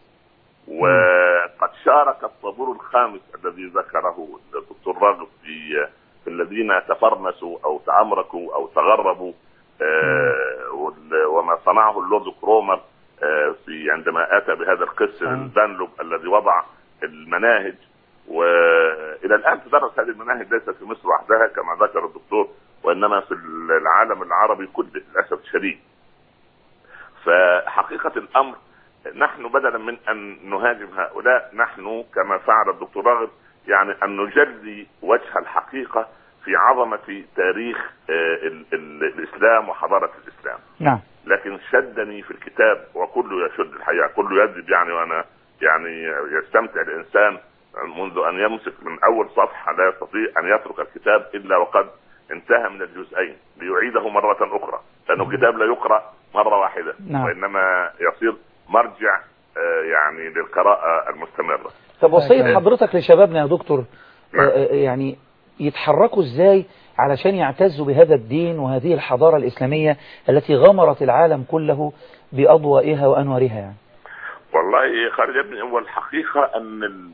وقد شارك الطابور الخامس الذي ذكره الدكتور راغب في في الذين تفرنسوا او تأمركوا او تغربوا آه، وال- وما صنعه اللورد كرومر آه، في عندما اتى بهذا القس الدانلوب الذي وضع المناهج والى الان تدرس هذه المناهج ليست في مصر وحدها كما ذكر الدكتور وانما في العالم العربي كله للاسف الشديد فحقيقة الأمر نحن بدلا من أن نهاجم هؤلاء نحن كما فعل الدكتور راغب يعني أن نجلي وجه الحقيقة في عظمة تاريخ آه، ال- ال- الإسلام وحضارة الإسلام نعم لكن شدني في الكتاب وكله يشد الحقيقة كله يكذب يعني وأنا يعني يستمتع الإنسان منذ أن يمسك من أول صفحة لا يستطيع أن يترك الكتاب إلا وقد انتهى من الجزئين ليعيده مرة أخرى لأنه الكتاب لا يقرأ مرة واحدة نعم. وإنما يصير مرجع آه، يعني للقراءة المستمرة طب وصية أكيد. حضرتك لشبابنا يا دكتور نعم. آه، آه، يعني يتحركوا ازاي علشان يعتزوا بهذا الدين وهذه الحضارة الإسلامية التي غمرت العالم كله بأضوائها وأنوارها يعني والله خالد يا ابني هو الحقيقة أن ال-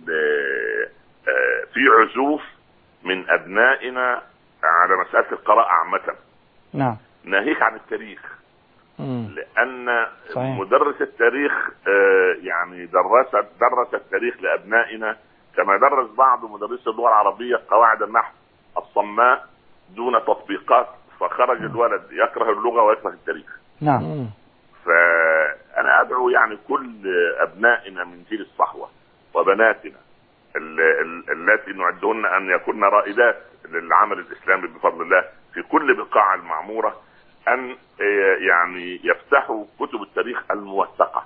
آه، في عزوف من أبنائنا على مسألة القراءة عامة نعم ناهيك عن التاريخ مم. لأن صحيح. مدرس التاريخ آه، يعني درس درس التاريخ لأبنائنا كما درس بعض مدرسي اللغة العربية قواعد النحو الصماء دون تطبيقات فخرج الولد يكره اللغة ويكره التاريخ نعم مم. فانا ادعو يعني كل ابنائنا من جيل الصحوه وبناتنا ال- ال- التي نعدهن ان يكون رائدات للعمل الاسلامي بفضل الله في كل بقاع المعموره ان آه، يعني يفتحوا كتب التاريخ الموثقه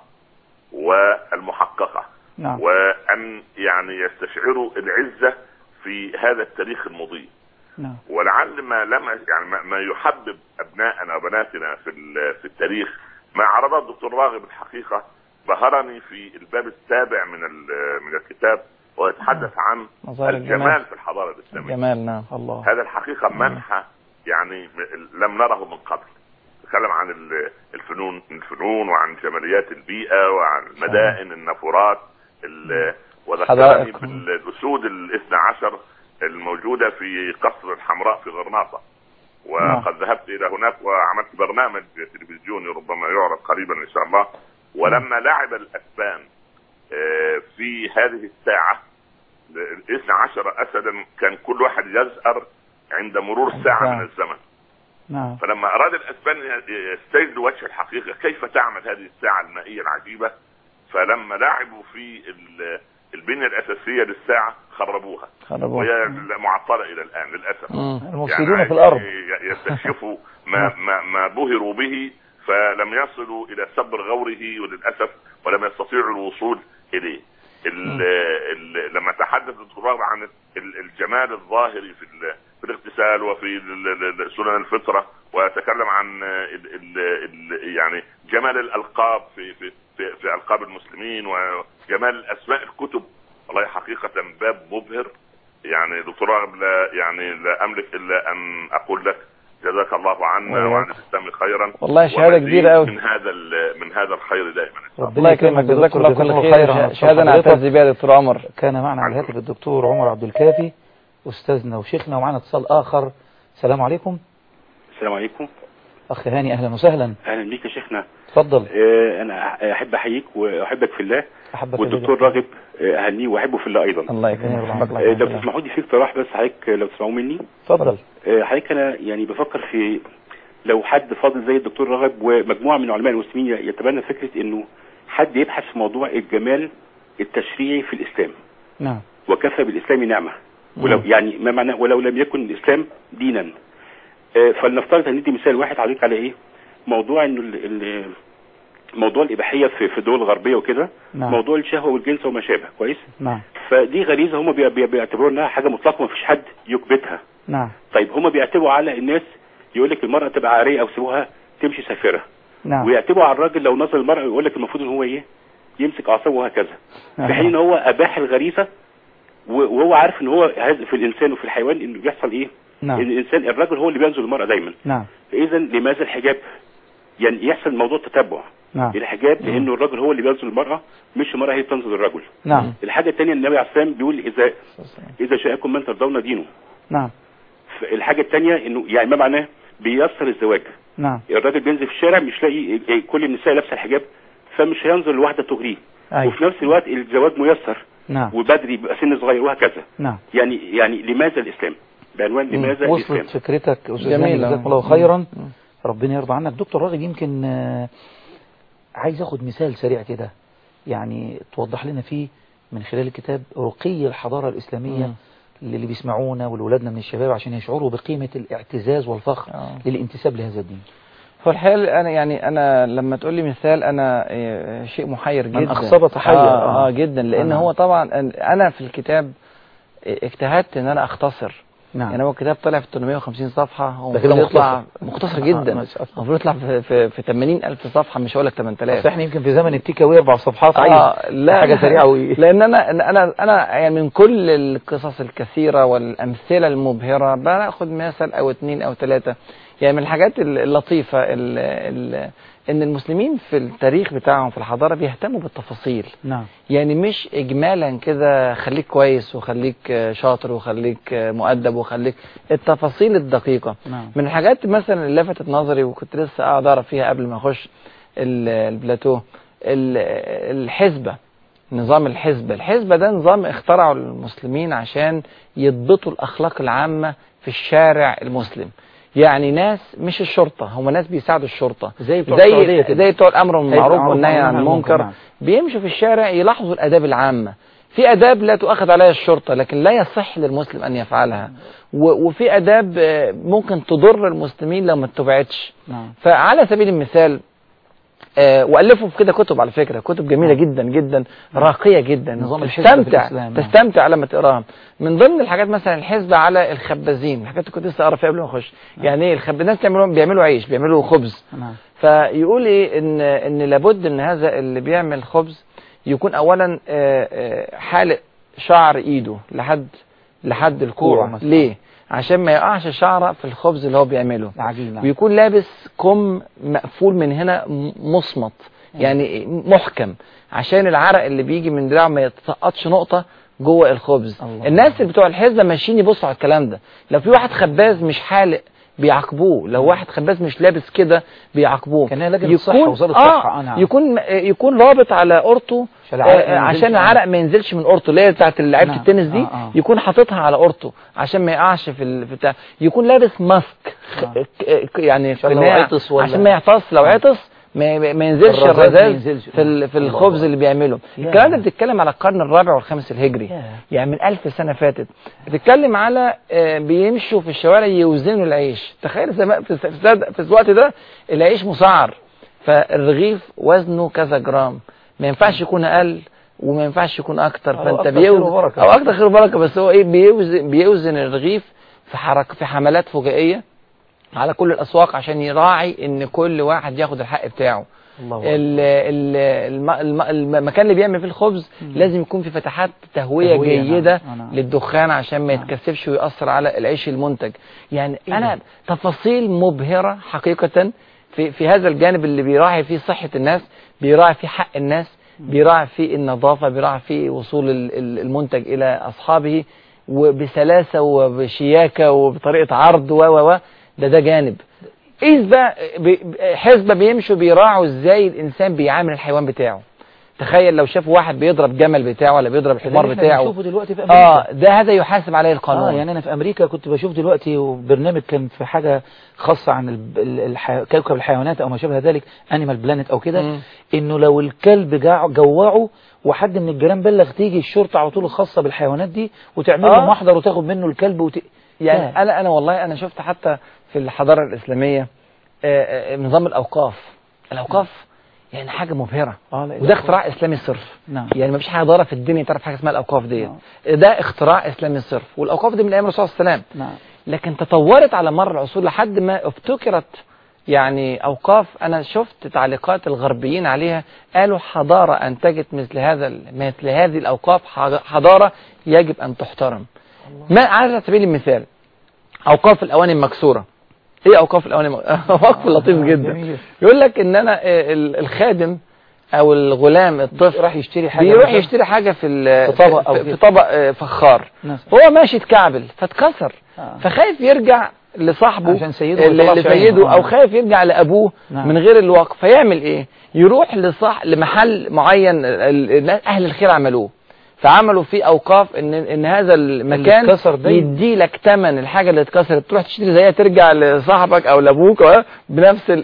والمحققه نعم وان يعني يستشعروا العزه في هذا التاريخ المضيء نعم ولعل ما لم يعني ما- ما يحبب ابنائنا وبناتنا في ال- في التاريخ ما عرضه الدكتور راغب الحقيقه بهرني في الباب السابع من ال- من الكتاب ويتحدث عن مظاهر الجمال الجمال في الحضاره الاسلاميه جمال نعم الله هذا الحقيقه منحى يعني م- لم نره من قبل تكلم عن ال- الفنون الفنون وعن جماليات البيئه وعن المدائن النافورات ال- وذكرني حدائق. بالاسود الاثنى عشر الموجوده في قصر الحمراء في غرناطه وقد ذهبت الى هناك وعملت برنامج تلفزيوني ربما يعرض قريبا ان شاء الله ولما لعب الاسبان آه، في هذه الساعه الاثنى عشر اسدا كان كل واحد يزأر عند مرور ساعه من الزمن نعم فلما اراد الاسبان يستجدوا وجه الحقيقه كيف تعمل هذه الساعه المائيه العجيبه فلما لعبوا في ال- البنيه الاساسيه للساعه خربوها خربوها وهي معطله الى الان للاسف مم. المفسدون في الأرض ي- يستكشفوا ما, ما, ما بهروا به فلم يصلوا الى سبر غوره وللاسف ولم يستطيعوا الوصول اليه ال ال لما تحدث الدكتور راغب عن ال- الجمال الظاهري في ال- في الاغتسال وفي ال- ال- ال- سنن الفطره وتكلم عن ال ال ال يعني جمال الالقاب في في في, في القاب المسلمين وجمال اسماء الكتب والله حقيقه باب مبهر يعني دكتور راغب لا يعني لا املك الا ان اقول لك جزاك الله عنا وإياك. وعن الاسلام خيرا والله شهادة ومزيد كبيرة أوي. من هذا ال- من هذا الخير دائما الله يكرمك يا جزاك دكتور، الله كل خير خيرا. شهادة حضرتك نعتز بها يا دكتور عمر كان معنا على الهاتف الدكتور عمر عبد الكافي أستاذنا وشيخنا ومعنا اتصال آخر السلام عليكم السلام عليكم أخ هاني أهلا وسهلا اهلا بيك يا شيخنا تفضل آه، انا أح- احب احييك واحبك في الله أحبك والدكتور الله. راغب آه، اهنيه واحبه في الله ايضا الله يكرمك الله حبك يكرمك. آه، الله لو تسمحوا لي في اقتراح بس حضرتك لو تسمعوا مني تفضل آه، حضرتك انا يعني بفكر في لو حد فاضل زي الدكتور راغب ومجموعه من علماء المسلمين يتبنى فكره انه حد يبحث في موضوع الجمال التشريعي في الاسلام نعم وكفى بالاسلام نعمه ولو يعني ما معنى ولو لم يكن الاسلام دينا آه، فلنفترض هندي مثال واحد حضرتك على ايه موضوع انه ال- ال- موضوع الاباحيه في في الدول الغربيه وكده نعم. موضوع الشهوه والجنس وما شابه كويس نعم فدي غريزه هم بي- بي- بيعتبروا انها حاجه مطلقه ما فيش حد يكبتها نعم طيب هم بيعتبروا على الناس يقول لك المراه تبقى عاريه او سيبوها تمشي سافره نعم ويعتبروا على الراجل لو نظر المراه يقول لك المفروض ان هو ايه يمسك اعصابه وهكذا في حين ان هو اباح الغريزه و- وهو عارف ان هو هذا في الانسان وفي الحيوان انه بيحصل ايه ان نعم الانسان الراجل هو اللي بينزل المراه دايما نعم فاذا لماذا الحجاب يعني يحصل موضوع تتبع نعم الحجاب لانه الراجل هو اللي بينزل المراه مش المراه هي اللي تنزل الرجل نعم الحاجه الثانيه النبي عليه السلام بيقول اذا اذا شاءكم من ترضون دينه نعم الحاجه الثانيه انه يعني ما معناه بيسر الزواج نعم الراجل بينزل في الشارع مش لاقي كل النساء لابسه الحجاب فمش هينظر لواحده تغريه أيوة. وفي نفس الوقت الزواج ميسر نعم وبدري بيبقى سن صغير وهكذا نعم يعني يعني لماذا الاسلام بعنوان لماذا الاسلام وصلت فكرتك أستاذ جميل. هاني جزاك الله خيرا ربنا يرضى عنك دكتور راغب يمكن آه، عايز اخد مثال سريع كده يعني توضح لنا فيه من خلال الكتاب رقي الحضارة الإسلامية مم. للي بيسمعونا ولولادنا من الشباب عشان يشعروا بقيمة الاعتزاز والفخر آه. للانتساب لهذا الدين هو الحقيقة أنا يعني أنا لما تقول لي مثال أنا آه، شيء محير جدا من أخصب تحير. آه, آه. آه جدا لأن آه. هو طبعا أنا في الكتاب اجتهدت إن أنا أختصر نعم يعني هو الكتاب طلع في 850 صفحة هو ده كده المفروض يطلع مختصر. مختصر آه، جدا ما شاء الله. المفروض يطلع في, في, في 80 ألف صفحة مش هقول لك 8000 أصل احنا يمكن في زمن التيك اواي اربع صفحات عايز آه لا حاجة سريعة وي... لان انا انا انا يعني من كل القصص الكثيره والامثله المبهره باخد مثل او اتنين او ثلاثه يعني من الحاجات اللطيفه ال ال ان المسلمين في التاريخ بتاعهم في الحضاره بيهتموا بالتفاصيل نعم يعني مش اجمالا كده خليك كويس وخليك شاطر وخليك مؤدب وخليك التفاصيل الدقيقه نعم من الحاجات مثلا اللي لفتت نظري وكنت لسه قاعد اعرف فيها قبل ما اخش ال- البلاتو ال- الحسبة نظام الحسبة الحسبة ده نظام اخترعه المسلمين عشان يضبطوا الأخلاق العامة في الشارع المسلم يعني ناس مش الشرطة هم ناس بيساعدوا الشرطة زي بتوع السعودية زي كده. زي بتوع الأمر بالمعروف معروف والنهي عن المنكر نعم. بيمشوا في الشارع يلاحظوا الآداب العامة في آداب لا تؤخذ عليها الشرطة لكن لا يصح للمسلم أن يفعلها و- وفي آداب آه، ممكن تضر المسلمين لو ما اتبعتش نعم فعلى سبيل المثال آه والفوا في كده كتب على فكره كتب جميله جدا جدا راقيه جدا نظام الحزب في تستمتع الإسلام، نعم. تستمتع لما تقراها من ضمن الحاجات مثلا الحزب على الخبازين الحاجات اللي كنت لسه اقرا فيها قبل ما اخش يعني ايه الخب الناس بيعملوا بيعملوا عيش بيعملوا خبز نعم فيقول ايه ان ان لابد ان هذا اللي بيعمل خبز يكون اولا آه، آه، حالق شعر ايده لحد لحد الكوع كوع مثلا. ليه عشان ما يقعش شعره في الخبز اللي هو بيعمله العجين نعم ويكون لابس كم مقفول من هنا م- مصمت يعني محكم عشان العرق اللي بيجي من دراعه ما يتسقطش نقطه جوه الخبز الله. الناس اللي بتوع الحزبه ماشيين يبصوا على الكلام ده لو في واحد خباز مش حالق بيعاقبوه لو واحد خباز مش لابس كده بيعاقبوه كان هي لجنة الصحة، وزارة الصحة، آه، نعم. يكون يكون رابط على قرطه عشان العرق آه، ما ينزلش. عشان العرق ما ينزلش من قرطه اللي هي بتاعت لعيبه نعم. التنس دي آه، آه. يكون حاططها على قرطه عشان ما يقعش في ال- في بتاع يكون لابس ماسك آه. ك- ك- يعني عشان لو قناع عطس ولا- عشان ما يعطس لو آه. عطس ما ما- ما ينزلش الرذاذ ما الرذاذ ينزلش. في ال- في الله الخبز أكبر. اللي بيعمله يا. الكلام ده بتتكلم على القرن الرابع والخامس الهجري يا. يعني من ألف سنة فاتت بتتكلم على آه، بيمشوا في الشوارع يوزنوا العيش تخيل زمان في, في, في الوقت ده العيش مسعر فالرغيف وزنه كذا جرام ما ينفعش يكون أقل وما ينفعش يكون أكتر أو فأنت أكتر بيوزن خير وبركة. أو أكتر خير وبركة بس هو إيه بيوزن, بيوزن الرغيف في حركة في حملات فجائية على كل الأسواق عشان يراعي إن كل واحد ياخد الحق بتاعه الله أكبر. ال- ال- الم- الم- المكان اللي بيعمل فيه الخبز لازم يكون في فتحات تهوية, تهوية، نعم. جيدة آه، نعم. للدخان عشان ما نعم. يتكثفش ويأثر على العيش المنتج يعني إيه أنا ده؟ تفاصيل مبهرة حقيقة في, في هذا الجانب اللي بيراعي فيه صحة الناس بيراعي فيه حق الناس بيراعي فيه النظافة بيراعي فيه وصول ال- ال- المنتج إلى أصحابه وبسلاسة وبشياكة وبطريقة عرض و و و ده ده جانب إذ بقى بي- حزبة بيمشوا بيراعوا إزاي الإنسان بيعامل الحيوان بتاعه تخيل لو شافوا واحد بيضرب جمل بتاعه ولا بيضرب ده اللي الحمار احنا بتاعه بنشوفه دلوقتي في أمريكا اه ده هذا يحاسب عليه القانون اه يعني انا في امريكا كنت بشوف دلوقتي برنامج كان في حاجه خاصه عن الب- ال- الح... كوكب الحيوانات او ما شابه ذلك انيمال بلانت او كده مم. انه لو الكلب جاع جوعه وحد من الجيران بلغ تيجي الشرطه على طول الخاصه بالحيوانات دي وتعمل له آه. محضر وتاخد منه الكلب وت... يعني لا. انا انا والله انا شفت حتى في الحضاره الاسلاميه آه، آه، نظام الاوقاف الاوقاف يعني حاجه مبهره اه لا وده اختراع اسلامي صرف نعم يعني ما فيش حاجه ضاره في الدنيا تعرف حاجه اسمها الاوقاف ديت ده اختراع اسلامي صرف والاوقاف دي من ايام الرسول صلى الله عليه وسلم نعم لكن تطورت على مر العصور لحد ما ابتكرت يعني اوقاف انا شفت تعليقات الغربيين عليها قالوا حضاره انتجت مثل هذا ال- مثل هذه الاوقاف حض- حضاره يجب ان تحترم ما على سبيل المثال اوقاف الاواني المكسوره ايه اوقاف الاواني الم- وقف لطيف جدا جميل. يقول لك ان انا آه، ال- الخادم او الغلام الطفل راح يشتري حاجه بيروح مثلاً. يشتري حاجه في ال- في طبق أو في, كده. في طبق آه، فخار مثلاً. هو ماشي اتكعبل فاتكسر آه. فخايف يرجع لصاحبه عشان سيده ما اللي يطلعش لسيده عينه. او آه. خايف يرجع لابوه نعم. من غير الوقف فيعمل ايه يروح لصح لمحل معين ال- ال- اهل الخير عملوه فعملوا فيه اوقاف ان ان هذا المكان اللي اتكسر ده يدي لك ثمن الحاجه اللي اتكسرت تروح تشتري زيها ترجع لصاحبك او لابوك أو بنفس الاناء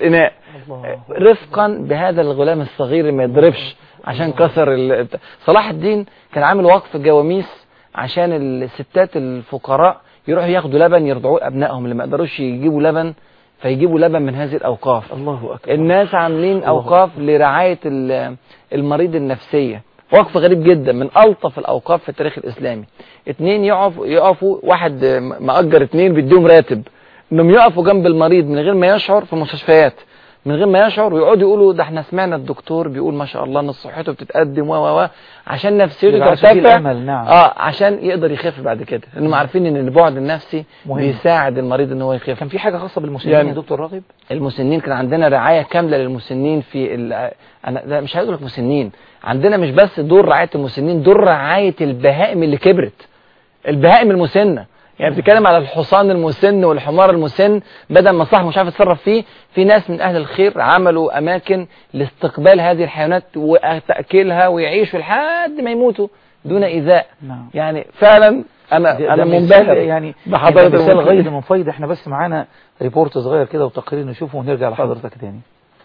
الله رفقا بهذا الغلام الصغير اللي ما يضربش عشان كسر ال... صلاح الدين كان عامل وقف جواميس عشان الستات الفقراء يروحوا ياخدوا لبن يرضعوه ابنائهم اللي ما يقدروش يجيبوا لبن فيجيبوا لبن من هذه الاوقاف الله أكبر الناس عاملين اوقاف لرعايه ال- المريض النفسيه وقف غريب جدا من الطف الاوقاف في التاريخ الاسلامي اتنين يقفوا يقفوا واحد مأجر اتنين بيديهم راتب انهم يقفوا جنب المريض من غير ما يشعر في المستشفيات من غير ما يشعر ويقعدوا يقولوا ده احنا سمعنا الدكتور بيقول ما شاء الله ان صحته بتتقدم و و و عشان نفسيته يبعثوا فيه ترتفع الأمل، نعم. اه عشان يقدر يخف بعد كده لانهم عارفين ان البعد النفسي مهم. بيساعد المريض ان هو يخف كان في حاجة خاصة بالمسنين يعني- يا دكتور راغب المسنين كان عندنا رعايه كامله للمسنين في ال... انا لا مش هقول لك مسنين عندنا مش بس دور رعايه المسنين دور رعايه البهائم اللي كبرت البهائم المسنه يعني بتتكلم على الحصان المسن والحمار المسن بدل ما صاحبه مش عارف يتصرف فيه في ناس من اهل الخير عملوا اماكن لاستقبال هذه الحيوانات وتاكيلها ويعيشوا لحد ما يموتوا دون ايذاء نعم يعني فعلا انا ده- انا ده مثال منبهر يعني بحضرتك ده مثال الممكن. غير من فايدة احنا بس معانا ريبورت صغير كده وتقرير نشوفه ونرجع لحضرتك تاني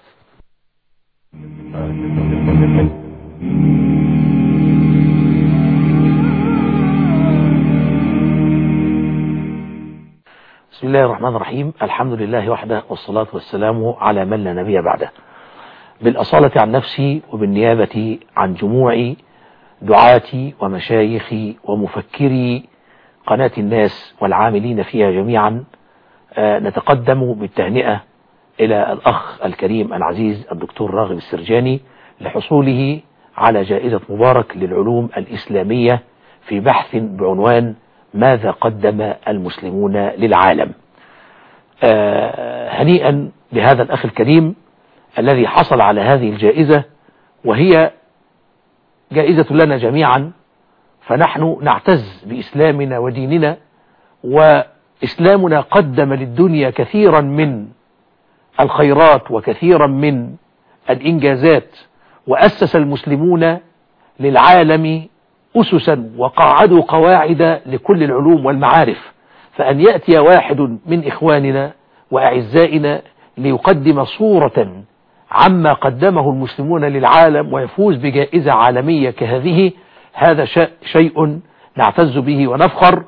بسم الله الرحمن الرحيم الحمد لله وحده والصلاة والسلام على من لا نبي بعده بالأصالة عن نفسي وبالنيابة عن جموع دعاتي ومشايخي ومفكري قناة الناس والعاملين فيها جميعا آه، نتقدم بالتهنئة إلى الأخ الكريم العزيز الدكتور راغب السرجاني لحصوله على جائزة مبارك للعلوم الإسلامية في بحث بعنوان ماذا قدم المسلمون للعالم آه، هنيئا لهذا الأخ الكريم الذي حصل على هذه الجائزة وهي جائزة لنا جميعا فنحن نعتز بإسلامنا وديننا وإسلامنا قدم للدنيا كثيرا من الخيرات وكثيرا من الإنجازات وأسس المسلمون للعالم أسسا وقاعدوا قواعد لكل العلوم والمعارف فأن يأتي واحد من إخواننا وأعزائنا ليقدم صورة عما قدمه المسلمون للعالم ويفوز بجائزة عالمية كهذه هذا ش- شيء نعتز به ونفخر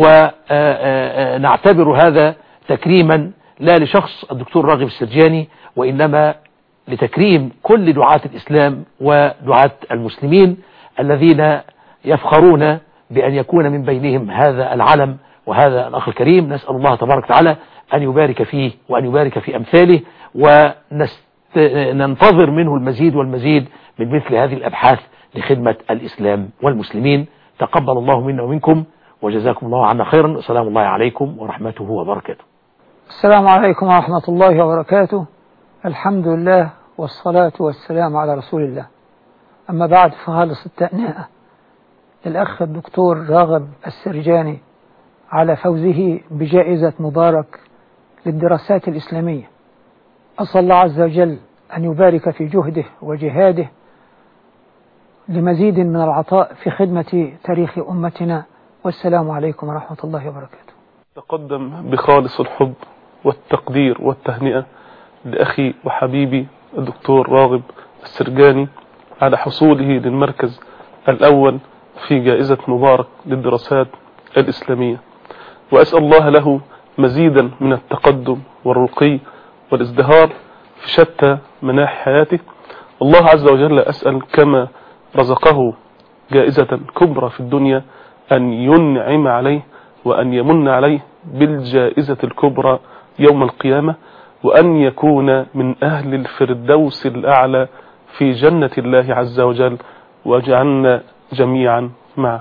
ونعتبر هذا تكريما لا لشخص الدكتور راغب السرجاني وإنما لتكريم كل دعاة الإسلام ودعاة المسلمين الذين يفخرون بأن يكون من بينهم هذا العلم وهذا الأخ الكريم نسأل الله تبارك وتعالى أن يبارك فيه وأن يبارك في أمثاله وننتظر منه المزيد والمزيد من مثل هذه الأبحاث لخدمة الإسلام والمسلمين تقبل الله منا ومنكم وجزاكم الله عنا خيرا والسلام الله عليكم ورحمته وبركاته السلام عليكم ورحمة الله وبركاته الحمد لله والصلاة والسلام على رسول الله أما بعد فخالص التأنئة للأخ الدكتور راغب السرجاني على فوزه بجائزة مبارك للدراسات الإسلامية أسأل الله عز وجل أن يبارك في جهده وجهاده لمزيد من العطاء في خدمة تاريخ أمتنا والسلام عليكم ورحمة الله وبركاته تقدم بخالص الحب والتقدير والتهنئة لأخي وحبيبي الدكتور راغب السرجاني على حصوله للمركز الأول في جائزة مبارك للدراسات الإسلامية وأسأل الله له مزيدا من التقدم والرقي والازدهار في شتى مناحي حياته الله عز وجل أسأل كما رزقه جائزة كبرى في الدنيا أن ينعم عليه وأن يمن عليه بالجائزة الكبرى يوم القيامة وأن يكون من أهل الفردوس الأعلى في جنة الله عز وجل واجعلنا جميعا معه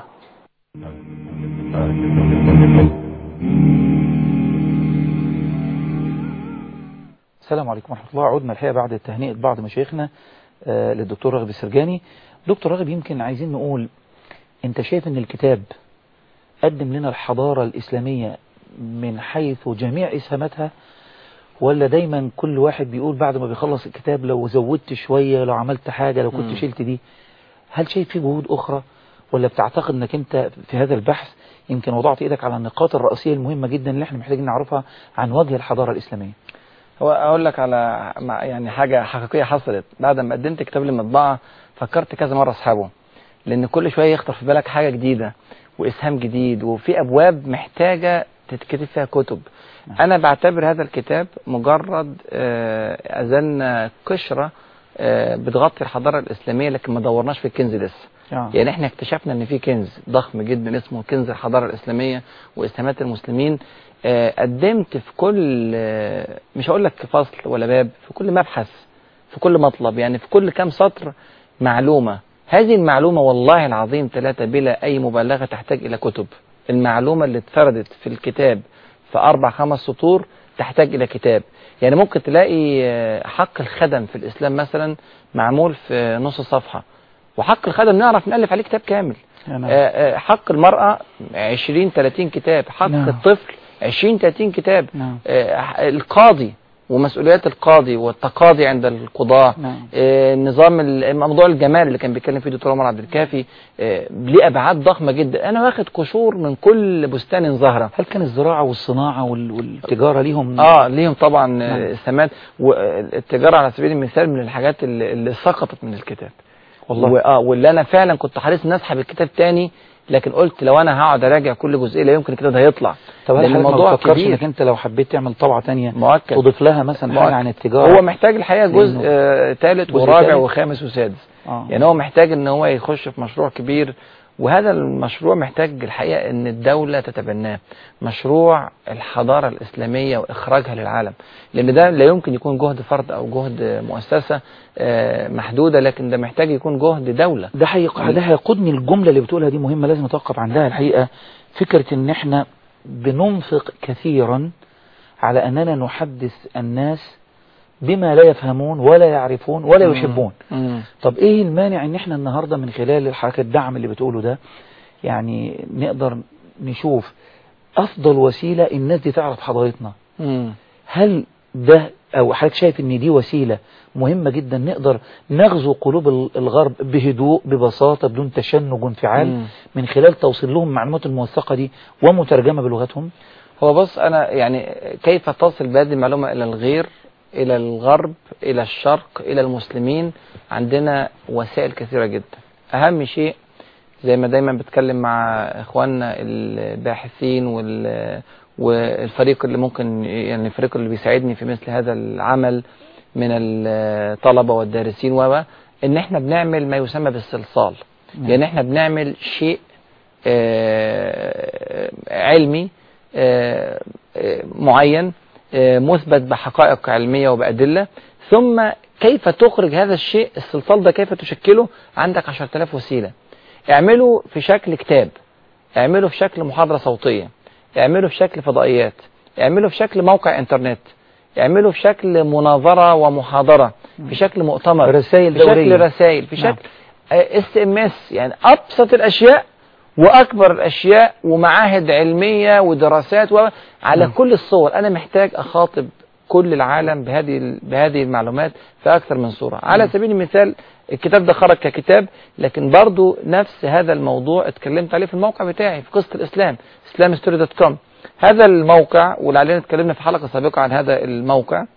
السلام عليكم ورحمة الله عدنا الحقيقة بعد تهنئة بعض مشايخنا آه، للدكتور راغب السرجاني دكتور راغب يمكن عايزين نقول انت شايف ان الكتاب قدم لنا الحضارة الإسلامية من حيث جميع إسهاماتها ولا دايما كل واحد بيقول بعد ما بيخلص الكتاب لو زودت شوية لو عملت حاجة لو كنت مم. شلت دي هل شايف في جهود أخرى ولا بتعتقد انك انت في هذا البحث يمكن وضعت ايدك على النقاط الرئيسية المهمة جدا اللي احنا محتاجين نعرفها عن وجه الحضارة الإسلامية هو اقول لك على مع- يعني حاجه حقيقيه حصلت بعد ما قدمت كتاب للمطبعه فكرت كذا مره اسحبه لان كل شويه يخطر في بالك حاجه جديده واسهام جديد وفي ابواب محتاجه تتكتب فيها كتب انا بعتبر هذا الكتاب مجرد آه، اذان قشره آه، بتغطي الحضاره الاسلاميه لكن ما دورناش في الكنز لسه آه. يعني احنا اكتشفنا ان في كنز ضخم جدا اسمه كنز الحضاره الاسلاميه واسهامات المسلمين آه، قدمت في كل آه، مش هقول لك فصل ولا باب في كل مبحث في كل مطلب يعني في كل كام سطر معلومه هذه المعلومه والله العظيم ثلاثه بلا اي مبالغه تحتاج الى كتب المعلومه اللي اتفردت في الكتاب في اربع خمس سطور تحتاج الى كتاب يعني ممكن تلاقي آه، حق الخدم في الاسلام مثلا معمول في نص صفحه وحق الخدم نعرف نألف عليه كتاب كامل نعم. آه، آه، حق المرأة 20 30 كتاب حق نعم. الطفل 20 30 كتاب نعم. آه، القاضي ومسؤوليات القاضي والتقاضي عند القضاة نعم. آه، نظام ال- موضوع الجمال اللي كان بيتكلم فيه دكتور عمر عبد الكافي آه، ليه ابعاد ضخمه جدا انا واخد قشور من كل بستان زهره هل كان الزراعة والصناعة وال- والتجارة ليهم اه ليهم طبعا نعم. آه، سمات والتجاره على سبيل المثال من الحاجات اللي, اللي سقطت من الكتاب والله. واه واللي انا فعلا كنت حريص ان اسحب الكتاب تاني لكن قلت لو انا هقعد اراجع كل جزئيه لا يمكن الكتاب ده هيطلع طب هل لان حضرتك الموضوع ما بتفكرش كبير انك انت لو حبيت تعمل طبعة تانية مؤكد تضيف لها مثلا مؤكد. حاجة عن التجارة هو محتاج الحقيقه جزء لأنه- ثالث جزء ورابع تالت؟ وخامس وسادس آه. يعني هو محتاج ان هو يخش في مشروع كبير وهذا المشروع محتاج الحقيقه ان الدوله تتبناه مشروع الحضاره الاسلاميه واخراجها للعالم لان ده لا يمكن يكون جهد فرد او جهد مؤسسه آه، محدوده لكن ده محتاج يكون جهد دوله ده هيق- ده هيقودني الجملة اللي بتقولها دي مهمة لازم اتوقف عندها الحقيقة فكرة ان احنا بننفق كثيرا على اننا نحدث الناس بما لا يفهمون ولا يعرفون ولا يحبون مم. طب ايه المانع ان احنا النهاردة من خلال الحركة الدعم اللي بتقوله ده يعني نقدر نشوف افضل وسيلة الناس دي تعرف حضارتنا مم. هل ده او حضرتك شايف ان دي وسيلة مهمة جدا نقدر نغزو قلوب ال- الغرب بهدوء ببساطة بدون تشنج وانفعال مم. من خلال توصيل لهم المعلومات الموثقة دي ومترجمة بلغتهم هو بص انا يعني كيف تصل بهذه المعلومه الى الغير الى الغرب الى الشرق الى المسلمين عندنا وسائل كثيره جدا اهم شيء زي ما دايما بتكلم مع اخواننا الباحثين وال والفريق اللي ممكن يعني الفريق اللي بيساعدني في مثل هذا العمل من الطلبه والدارسين و ان احنا بنعمل ما يسمى بالصلصال يعني احنا بنعمل شيء آه، علمي آه، آه، معين آه، مثبت بحقائق علمية وبأدلة ثم كيف تخرج هذا الشيء الصلصال ده كيف تشكله عندك 10000 وسيلة اعمله في شكل كتاب اعمله في شكل محاضرة صوتية اعمله في شكل فضائيات اعمله في شكل موقع انترنت اعمله في شكل مناظرة ومحاضرة في شكل مؤتمر رسائل في دورية. شكل رسائل في نعم. شكل اس ام اس يعني ابسط الاشياء واكبر الاشياء ومعاهد علميه ودراسات و... على نعم. كل الصور انا محتاج اخاطب كل العالم بهذه ال- بهذه المعلومات في اكثر من صوره على سبيل المثال الكتاب ده خرج ككتاب لكن برضو نفس هذا الموضوع اتكلمت عليه في الموقع بتاعي في قصه الاسلام islamstory.com هذا الموقع ولعلنا اتكلمنا في حلقه سابقه عن هذا الموقع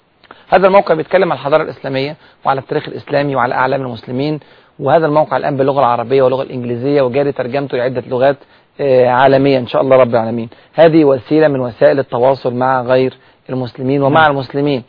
هذا الموقع بيتكلم عن الحضارة الإسلامية وعلى التاريخ الإسلامي وعلى أعلام المسلمين وهذا الموقع الآن باللغة العربية واللغة الإنجليزية وجاري ترجمته لعدة لغات آه، عالمية إن شاء الله رب العالمين هذه وسيلة من وسائل التواصل مع غير المسلمين ومع المسلمين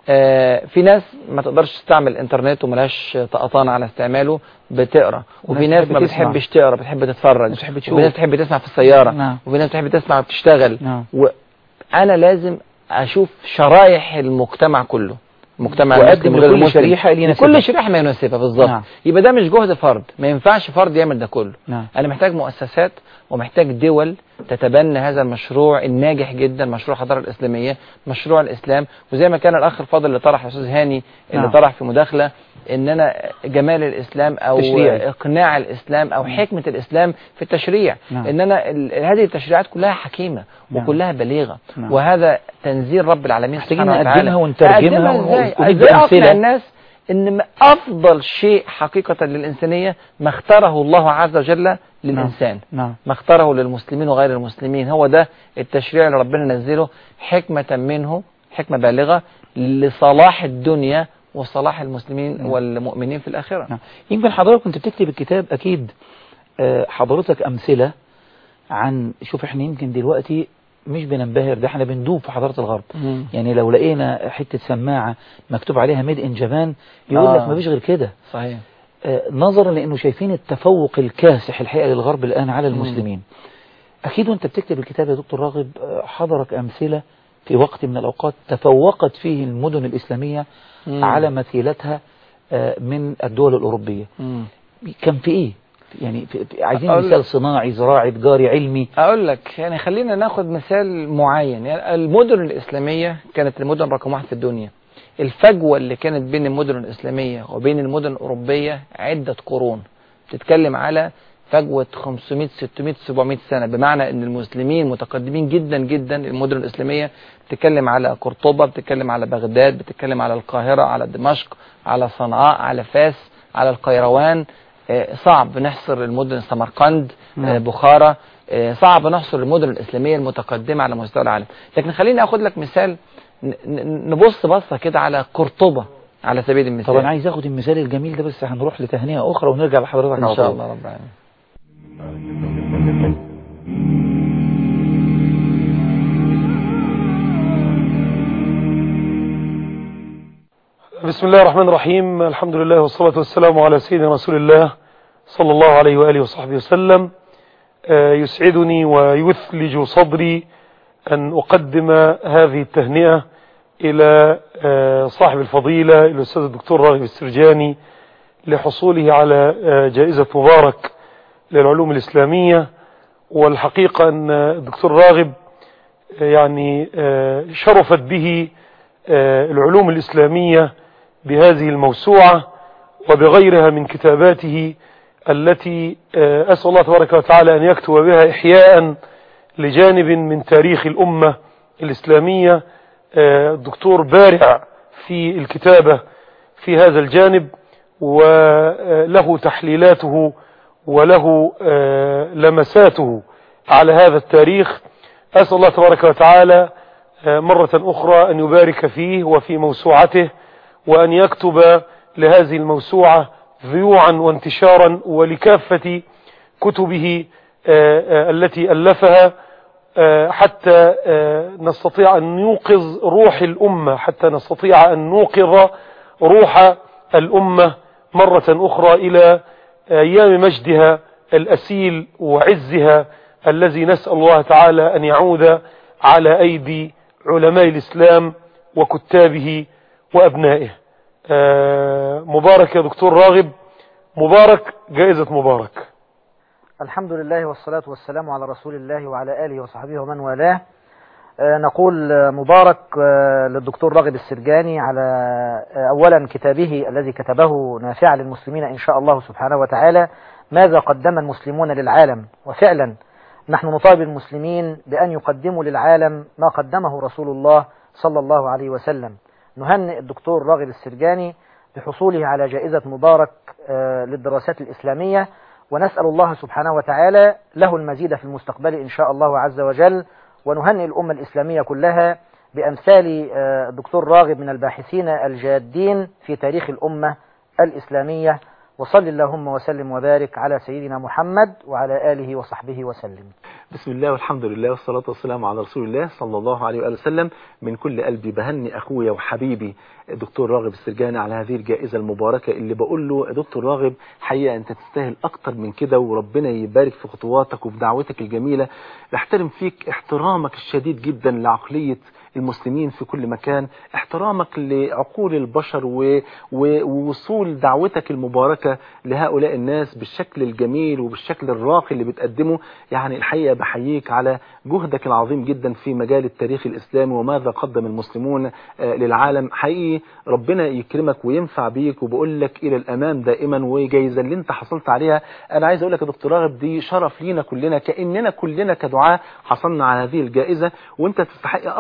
آه، في ناس ما تقدرش تستعمل الانترنت وملهاش طقطان على استعماله بتقرا وفي وناس ناس بتحب ما تسمع. بتحبش تقرا بتحب تتفرج ناس بتحب تشوف. وفي ناس بتحب تسمع في السياره نعم. وفي ناس بتحب تسمع وبتشتغل نعم. وانا لازم اشوف شرائح المجتمع كله المجتمع وأقدم المسلم وغير لكل المسلم. شريحة اللي يناسبها. لكل شريحه ما يناسبها بالظبط نعم. يبقى ده مش جهد فرد ما ينفعش فرد يعمل ده كله نعم. انا محتاج مؤسسات ومحتاج دول تتبنى هذا المشروع الناجح جدا مشروع الحضاره الاسلاميه مشروع الاسلام وزي ما كان الاخ الفاضل اللي طرح الاستاذ هاني اللي نعم. طرح في مداخله ان انا جمال الاسلام او تشريعي. اقناع الاسلام او حكمه الاسلام في التشريع نعم. ان انا ال- هذه التشريعات كلها حكيمه نعم. وكلها بليغه نعم. وهذا تنزيل رب العالمين محتاجين سبحانه وتعالى نقدمها ونترجمها أقدمها ازاي ونجيب ازاي اقنع أمثلة. الناس ان م- افضل شيء حقيقه للانسانيه ما اختاره الله عز وجل للانسان نعم ما اختاره للمسلمين وغير المسلمين هو ده التشريع اللي ربنا نزله حكمة منه حكمة بالغة لصلاح الدنيا وصلاح المسلمين والمؤمنين في الآخرة نعم. يمكن حضرتك كنت بتكتب الكتاب أكيد آه، حضرتك أمثلة عن شوف احنا يمكن دلوقتي مش بننبهر ده احنا بندوب في حضارة الغرب مم. يعني لو لقينا حتة سماعة مكتوب عليها ميد ان جابان يقول آه. لك مفيش غير كده صحيح آه، نظرا لانه شايفين التفوق الكاسح الحقيقة للغرب الان على المسلمين اكيد وانت بتكتب الكتاب يا دكتور راغب آه، حضرك امثلة في وقت من الاوقات تفوقت فيه المدن الاسلامية مم. على مثيلتها آه، من الدول الاوروبية مم. كان في ايه يعني في في- عايزين أقول مثال صناعي زراعي تجاري علمي أقول لك يعني خلينا ناخد مثال معين يعني المدن الإسلامية كانت المدن رقم واحد في الدنيا الفجوة اللي كانت بين المدن الإسلامية وبين المدن الأوروبية عدة قرون بتتكلم على فجوة 500 600 700 سنة بمعنى أن المسلمين متقدمين جدا جدا المدن الإسلامية بتتكلم على قرطبة بتتكلم على بغداد بتتكلم على القاهرة على دمشق على صنعاء على فاس على القيروان آه، صعب نحصر المدن سمرقند آه، نعم. بخارى آه، صعب نحصر المدن الإسلامية المتقدمة على مستوى العالم لكن خليني أخد لك مثال ن- ن- نبص بصة كده على قرطبة على سبيل المثال طب انا عايز اخد المثال الجميل ده بس هنروح لتهنئة اخرى ونرجع لحضرتك على إن شاء طول. الله رب العالمين بسم الله الرحمن الرحيم الحمد لله والصلاة والسلام على سيدنا رسول الله صلى الله عليه وآله وصحبه وسلم آه، يسعدني ويثلج صدري أن أقدم هذه التهنئة إلى آه، صاحب الفضيلة الأستاذ الدكتور راغب السرجاني لحصوله على آه، جائزة مبارك للعلوم الإسلامية والحقيقة أن الدكتور راغب آه، يعني آه، شرفت به آه، العلوم الإسلامية بهذه الموسوعة وبغيرها من كتاباته التي آه، أسأل الله تبارك وتعالى أن يكتب بها إحياء لجانب من تاريخ الأمة الإسلامية آه، الدكتور بارع في الكتابة في هذا الجانب وله تحليلاته وله آه، لمساته على هذا التاريخ أسأل الله تبارك وتعالى آه، مرة أخرى أن يبارك فيه وفي موسوعته وأن يكتب لهذه الموسوعة ذيوعا وانتشارا ولكافة كتبه آه، آه، التي ألفها آه، حتى آه، نستطيع أن نوقظ روح الأمة حتى نستطيع أن نوقظ روح الأمة مرة أخرى إلى أيام مجدها الأسيل وعزها الذي نسأل الله تعالى أن يعود على أيدي علماء الإسلام وكتابه وأبنائه آه، مبارك يا دكتور راغب مبارك جائزة مبارك الحمد لله والصلاة والسلام على رسول الله وعلى آله وصحبه ومن والاه آه، نقول آه، مبارك آه، للدكتور راغب السرجاني على آه، أولا كتابه الذي كتبه نافعا للمسلمين إن شاء الله سبحانه وتعالى ماذا قدم المسلمون للعالم وفعلا نحن نطالب المسلمين بأن يقدموا للعالم ما قدمه رسول الله صلى الله عليه وسلم نهنئ الدكتور راغب السرجاني بحصوله على جائزة مبارك آه، للدراسات الإسلامية ونسأل الله سبحانه وتعالى له المزيد في المستقبل إن شاء الله عز وجل ونهنئ الأمة الإسلامية كلها بأمثال آه، الدكتور راغب من الباحثين الجادين في تاريخ الأمة الإسلامية وصل اللهم وسلم وبارك على سيدنا محمد وعلى آله وصحبه وسلم بسم الله والحمد لله والصلاة والسلام على رسول الله صلى الله عليه وآله وسلم من كل قلبي بهني أخويا وحبيبي دكتور راغب السرجاني على هذه الجائزة المباركة اللي بقول له يا دكتور راغب حقيقة أنت تستاهل أكتر من كده وربنا يبارك في خطواتك وفي دعوتك الجميلة نحترم فيك احترامك الشديد جدا لعقلية المسلمين في كل مكان احترامك لعقول البشر و... و... ووصول دعوتك المباركة لهؤلاء الناس بالشكل الجميل وبالشكل الراقي اللي بتقدمه يعني الحقيقة بحييك على جهدك العظيم جدا في مجال التاريخ الإسلامي وماذا قدم المسلمون آه، للعالم حقيقي ربنا يكرمك وينفع بيك وبقول لك إلى الأمام دائما وجايزة اللي انت حصلت عليها أنا عايز أقول لك يا دكتور راغب دي شرف لينا كلنا كأننا كلنا كدعاة حصلنا على هذه الجائزة وانت تستحق أكتر من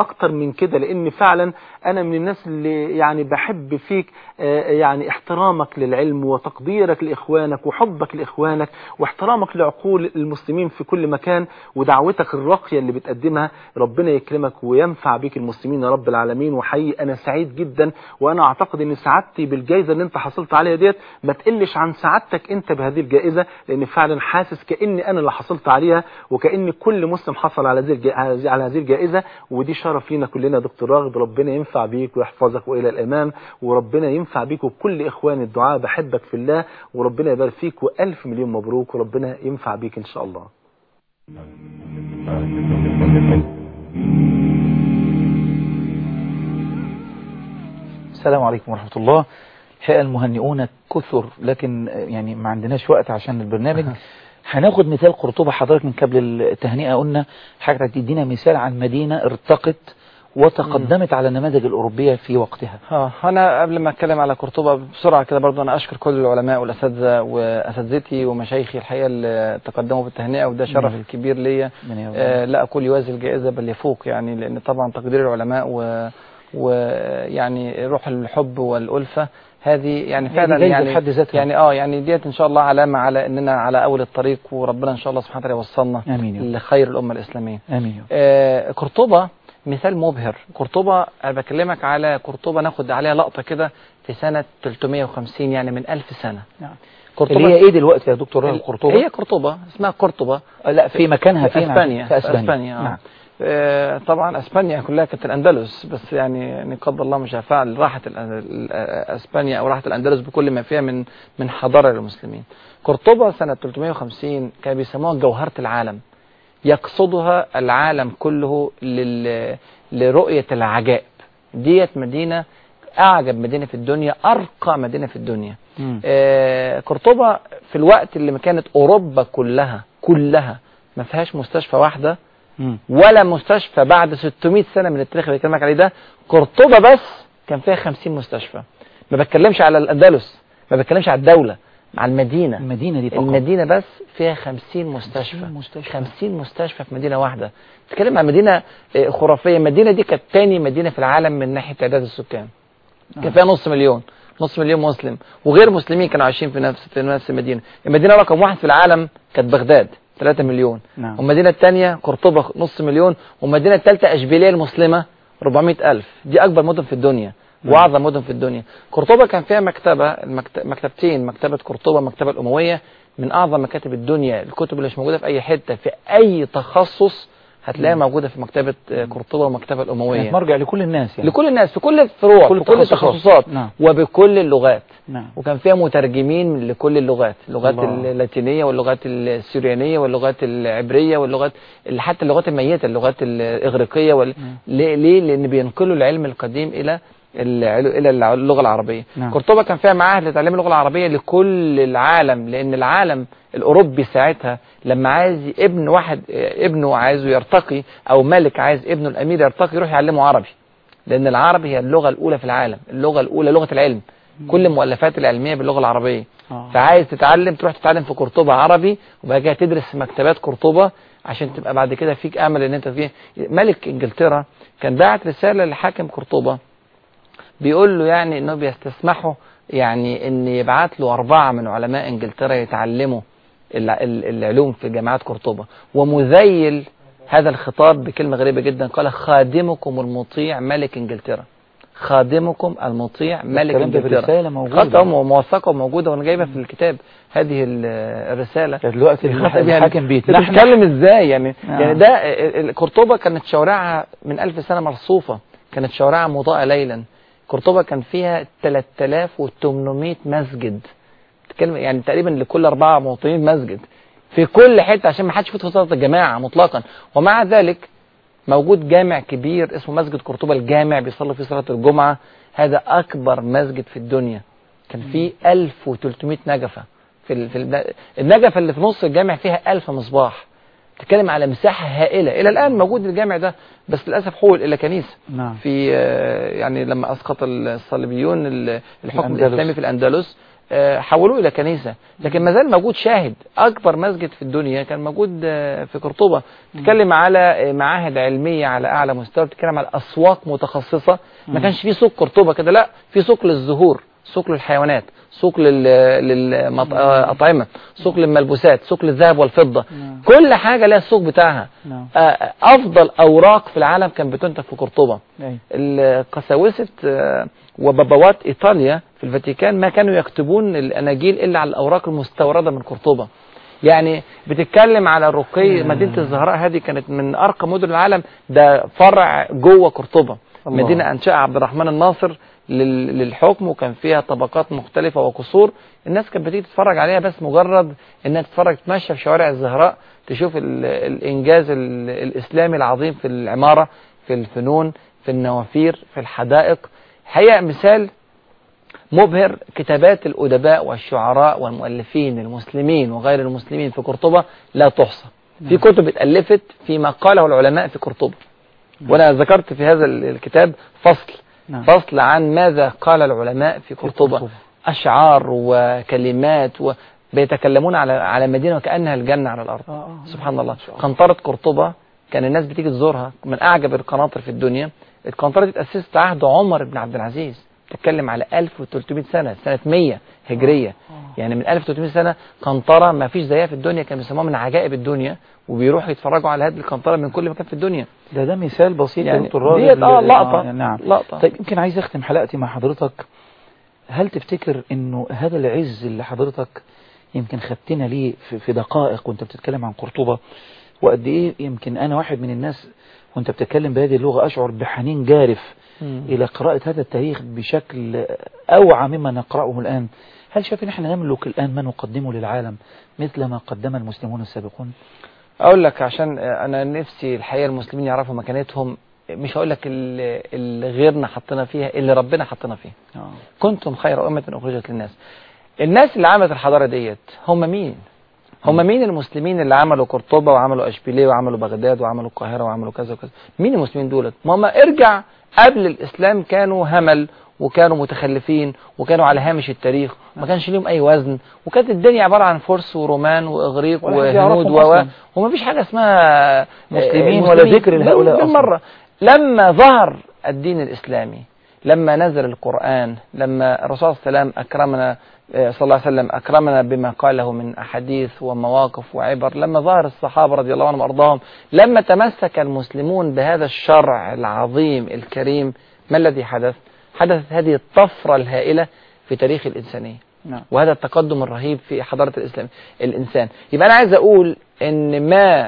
من كده لان فعلا انا من الناس اللي يعني بحب فيك آه، يعني احترامك للعلم وتقديرك لاخوانك وحبك لاخوانك واحترامك لعقول المسلمين في كل مكان ودعوتك الراقيه اللي بتقدمها ربنا يكرمك وينفع بك المسلمين يا رب العالمين وحقيقي انا سعيد جدا وانا اعتقد ان سعادتي بالجائزه اللي انت حصلت عليها ديت ما تقلش عن سعادتك انت بهذه الجائزه لان فعلا حاسس كاني انا اللي حصلت عليها وكان كل مسلم حصل على هذه الجائزة على هذه الجائزه ودي شرف لينا كلنا يا دكتور راغب ربنا ينفع بيك ويحفظك والى الامام وربنا ينفع بيك وكل اخوان الدعاء بحبك في الله وربنا يبارك فيك والف مليون مبروك وربنا ينفع بيك ان شاء الله السلام عليكم ورحمة الله الحقيقة المهنئون كثر لكن يعني ما عندناش وقت عشان البرنامج هناخد مثال قرطبة حضرتك من قبل التهنئة قلنا حضرتك تدينا مثال عن مدينة ارتقت وتقدمت على النماذج الأوروبية في وقتها اه انا قبل ما اتكلم على قرطبة بسرعة كده برضو انا اشكر كل العلماء والاساتذة واساتذتي ومشايخي الحقيقة اللي تقدموا بالتهنئة وده شرف مم. الكبير ليا من يوم. آه لا اقول يوازي الجائزة بل يفوق يعني لان طبعا تقدير العلماء و ويعني روح الحب والألفة هذه يعني هذه فعلا جايزة يعني بحد ذاتها. يعني اه يعني ديت ان شاء الله علامة على اننا على اول الطريق وربنا ان شاء الله سبحانه وتعالى يوصلنا آمين يا رب. لخير الامة الاسلامية آمين آه قرطبة مثال مبهر قرطبة أنا بكلمك على قرطبة ناخد عليها لقطة كده في سنة 350 يعني من ألف سنة نعم. قرطبة اللي هي ايه دلوقتي يا دكتور راغب ال- قرطبة هي قرطبة اسمها قرطبة لا في مكانها في فين اسبانيا في اسبانيا, اسبانيا آه. نعم. آه، طبعا اسبانيا كلها كانت الاندلس بس يعني يعني قدر الله ما شاء فعل راحت الأ- ال- آه، اسبانيا او راحت الاندلس بكل ما فيها من من حضاره للمسلمين قرطبه سنه 350 كانوا بيسموها جوهره العالم يقصدها العالم كله لل... لرؤيه العجائب ديت مدينه اعجب مدينه في الدنيا ارقى مدينه في الدنيا مم. آه، قرطبة في الوقت اللي ما كانت أوروبا كلها كلها ما فيهاش مستشفى واحدة مم. ولا مستشفى بعد 600 سنة من التاريخ اللي بكلمك عليه ده قرطبة بس كان فيها 50 مستشفى ما بتكلمش على الأندلس ما بتكلمش على الدولة على المدينة المدينة دي فقط المدينة بس فيها 50 مستشفى 50 مستشفى. 50 مستشفى في مدينة واحدة تتكلم عن مدينة آه، خرافية المدينة دي كانت تاني مدينة في العالم من ناحية تعداد السكان كان فيها نص مليون نص مليون مسلم وغير مسلمين كانوا عايشين في نفس في نفس المدينة المدينة رقم واحد في العالم كانت بغداد 3 مليون نعم. والمدينة الثانية قرطبة نص مليون والمدينة الثالثة أشبيلية المسلمة 400 ألف دي أكبر مدن في الدنيا وأعظم مدن في الدنيا قرطبة كان فيها مكتبة المكت... مكتبتين مكتبة قرطبة المكتبة الأموية من أعظم مكاتب الدنيا الكتب اللي مش موجودة في أي حتة في أي تخصص هتلاقيها موجودة في مكتبة آه، قرطبة والمكتبة الأموية كانت مرجع لكل الناس يعني لكل الناس في كل الفروع كل في كل التخصصات. التخصصات نعم. وبكل اللغات نعم وكان فيها مترجمين لكل اللغات اللغات الله. اللاتينية واللغات السوريانية واللغات العبرية واللغات ال- حتى اللغات الميتة اللغات الإغريقية وال... ليه؟ ليه؟ لأن بينقلوا العلم القديم إلى العلو إلى الع- اللغة العربية نعم. قرطبة كان فيها معاهد لتعليم اللغة العربية لكل العالم لأن العالم الأوروبي ساعتها لما عايز ابن واحد ابنه عايزه يرتقي أو ملك عايز ابنه الأمير يرتقي يروح يعلمه عربي لأن العربي هي اللغة الأولى في العالم اللغة الأولى لغة العلم كل المؤلفات العلمية باللغة العربية آه. فعايز تتعلم تروح تتعلم في قرطبة عربي وبعد كده تدرس في مكتبات قرطبة عشان تبقى بعد كده فيك امل ان انت فيه ملك انجلترا كان باعت رسالة لحاكم قرطبة بيقول له يعني انه بيستسمحوا يعني ان يبعت له اربعة من علماء انجلترا يتعلموا الع- ال- العلوم في جامعات قرطبة ومذيل هذا الخطاب بكلمة غريبة جدا قال خادمكم المطيع ملك انجلترا خادمكم المطيع ملك الكلام ده انجلترا برسالة موجودة. خط أم موثقة وموجودة وانا جايبها في الكتاب هذه ال- الرسالة دلوقتي الح- يعني الحاكم بيتنحنح بتتكلم ازاي يعني آه. يعني ده ال- ال- قرطبة كانت شوارعها من ألف سنة مرصوفة كانت شوارعها مضاءة ليلا قرطبة كان فيها 3800 مسجد تتكلم يعني تقريبا لكل أربعة مواطنين مسجد في كل حتة عشان ما حدش يفوت في صلاة الجماعة مطلقا ومع ذلك موجود جامع كبير اسمه مسجد قرطبة الجامع بيصلي فيه صلاة الجمعة هذا أكبر مسجد في الدنيا كان فيه 1300 نجفة في ال- في الب- النجفة اللي في نص الجامع فيها 1000 مصباح تتكلم على مساحة هائلة إلى الآن موجود الجامع ده بس للأسف حول إلى كنيسة نعم في آه، يعني لما أسقط الصليبيون ال- الحكم الأندلس. الإسلامي في الأندلس آه، حولوه الى كنيسه لكن ما زال موجود شاهد اكبر مسجد في الدنيا كان موجود آه، في قرطبه بتتكلم على آه، معاهد علميه على اعلى مستوى بتتكلم على اسواق متخصصه ما مم. كانش في سوق قرطبه كده لا في سوق للزهور سوق للحيوانات سوق للأطعمة سوق للملبوسات سوق للذهب والفضة نعم. كل حاجة لها السوق بتاعها نعم آه، أفضل أوراق في العالم كان بتنتج في قرطبة أي. القساوسة آه، وبابوات إيطاليا في الفاتيكان ما كانوا يكتبون الأناجيل إلا على الأوراق المستوردة من قرطبة يعني بتتكلم على رقي مدينة الزهراء هذه كانت من أرقى مدن العالم ده فرع جوه قرطبة الله. مدينة أنشأها عبد الرحمن الناصر لل- للحكم وكان فيها طبقات مختلفة وقصور الناس كانت بتيجي تتفرج عليها بس مجرد انها تتفرج تمشى في شوارع الزهراء تشوف ال- الانجاز ال- الاسلامي العظيم في العمارة في الفنون في النوافير في الحدائق حقيقة مثال مبهر كتابات الأدباء والشعراء والمؤلفين المسلمين وغير المسلمين في قرطبة لا تحصى في كتب اتألفت فيما قاله العلماء في قرطبة وأنا ذكرت في هذا ال- الكتاب فصل نعم. فصل عن ماذا قال العلماء في قرطبة قرطبة. أشعار وكلمات وبيتكلمون على على مدينة وكأنها الجنة على الأرض آه، آه. سبحان الله قنطرة قرطبة كان الناس بتيجي تزورها من أعجب القناطر في الدنيا القنطرة دي اتأسست في عهد عمر بن عبد العزيز تتكلم على 1300 سنة سنة 100 هجرية يعني من 1300 سنة قنطرة ما فيش زيها في الدنيا كانوا بيسموها من عجائب الدنيا وبيروحوا يتفرجوا على هذه القنطرة من كل مكان في الدنيا ده ده مثال بسيط يعني يا دكتور راغب ديت اه ل- لقطة نعم لقطة طيب يمكن عايز اختم حلقتي مع حضرتك هل تفتكر انه هذا العز اللي حضرتك يمكن خدتنا ليه في, في دقائق وانت بتتكلم عن قرطبة وقد ايه يمكن انا واحد من الناس وانت بتتكلم بهذه اللغة اشعر بحنين جارف الى قراءة هذا التاريخ بشكل اوعى مما نقرأه الان هل شايف ان احنا نملك الان ما نقدمه للعالم مثل ما قدم المسلمون السابقون اقول لك عشان انا نفسي الحقيقه المسلمين يعرفوا مكانتهم مش هقول لك اللي اللي غيرنا حطنا فيها اللي ربنا حطنا فيها آه. كنتم خير أمة أخرجت للناس الناس اللي عملت الحضارة ديت هم مين هم مين المسلمين اللي عملوا قرطبة وعملوا أشبيلية وعملوا بغداد وعملوا القاهرة وعملوا كذا وكذا مين المسلمين دولت ما هم ارجع قبل الإسلام كانوا همل وكانوا متخلفين وكانوا على هامش التاريخ ما كانش ليهم أي وزن وكانت الدنيا عبارة عن فرس ورومان وإغريق ولا حد وهنود يعرفهم و أصلاً. وما فيش حاجة اسمها مسلمين آه، ولا ذكر لهؤلاء أصلاً. بالمرة لما ظهر الدين الإسلامي لما نزل القرآن لما الرسول صلى الله عليه وسلم أكرمنا آه، صلى الله عليه وسلم أكرمنا بما قاله من أحاديث ومواقف وعبر لما ظهر الصحابة رضي الله عنهم وأرضاهم لما تمسك المسلمون بهذا الشرع العظيم الكريم ما الذي حدث حدثت هذه الطفرة الهائلة في تاريخ الإنسانية نعم وهذا التقدم الرهيب في حضارة الإسلام الإنسان يبقى أنا عايز أقول إن ما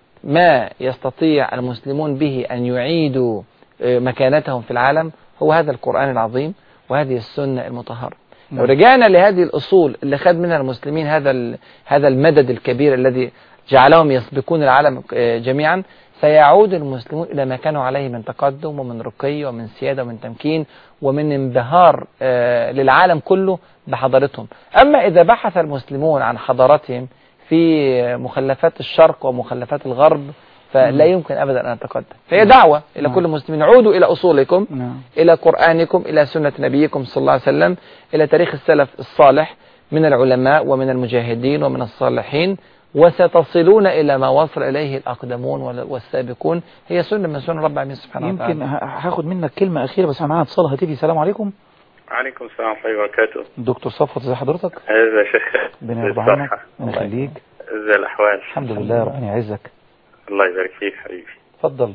ما يستطيع المسلمون به أن يعيدوا آه، مكانتهم في العالم هو هذا القرآن العظيم وهذه السنة المطهرة لو نعم. رجعنا لهذه الأصول اللي خد منها المسلمين هذا ال- هذا المدد الكبير الذي جعلهم يسبقون العالم آه، جميعا سيعود المسلمون إلى ما كانوا عليه من تقدم ومن رقي ومن سيادة ومن تمكين ومن انبهار آه، للعالم كله بحضارتهم أما إذا بحث المسلمون عن حضارتهم في مخلفات الشرق ومخلفات الغرب فلا يمكن أبدا أن نتقدم فهي دعوة إلى نعم. كل المسلمين عودوا إلى أصولكم نعم إلى قرآنكم إلى سنة نبيكم صلى الله عليه وسلم إلى تاريخ السلف الصالح من العلماء ومن المجاهدين ومن الصالحين وستصلون إلى ما وصل إليه الأقدمون وال- والسابقون هي سنة من سنن رب العالمين سبحانه يمكن وتعالى ه- هاخد منك كلمة أخيرة بس معانا اتصال هاتفي السلام عليكم عليكم السلام ورحمة الله وبركاته دكتور صفوت ازي حضرتك ازي يا شيخ ربنا ازي يرضى عنك الصحة ربنا يخليك ازي الأحوال الحمد لله ربنا يعزك الله يبارك فيك حبيبي اتفضل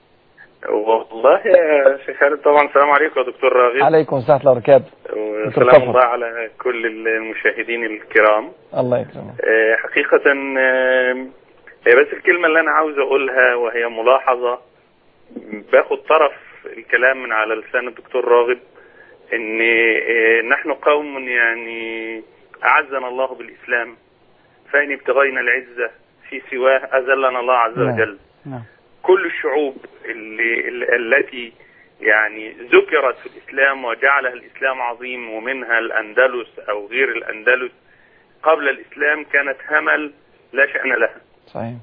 والله يا شيخ خالد طبعا السلام عليكم يا دكتور راغب عليكم ورحمة الله وبركاته وسلام صفوت. الله على كل المشاهدين الكرام الله يكرمك آه، حقيقة آه، هي بس الكلمة اللي أنا عاوز أقولها وهي ملاحظة باخد طرف الكلام من على لسان الدكتور راغب إن آه، نحن قوم يعني أعزنا الله بالإسلام فإن ابتغينا العزة في سواه أذلنا الله عز نعم. وجل نعم كل الشعوب اللي ال- التي يعني ذكرت في الإسلام وجعلها الإسلام عظيم ومنها الأندلس أو غير الأندلس قبل الإسلام كانت همل لا شأن لها صحيح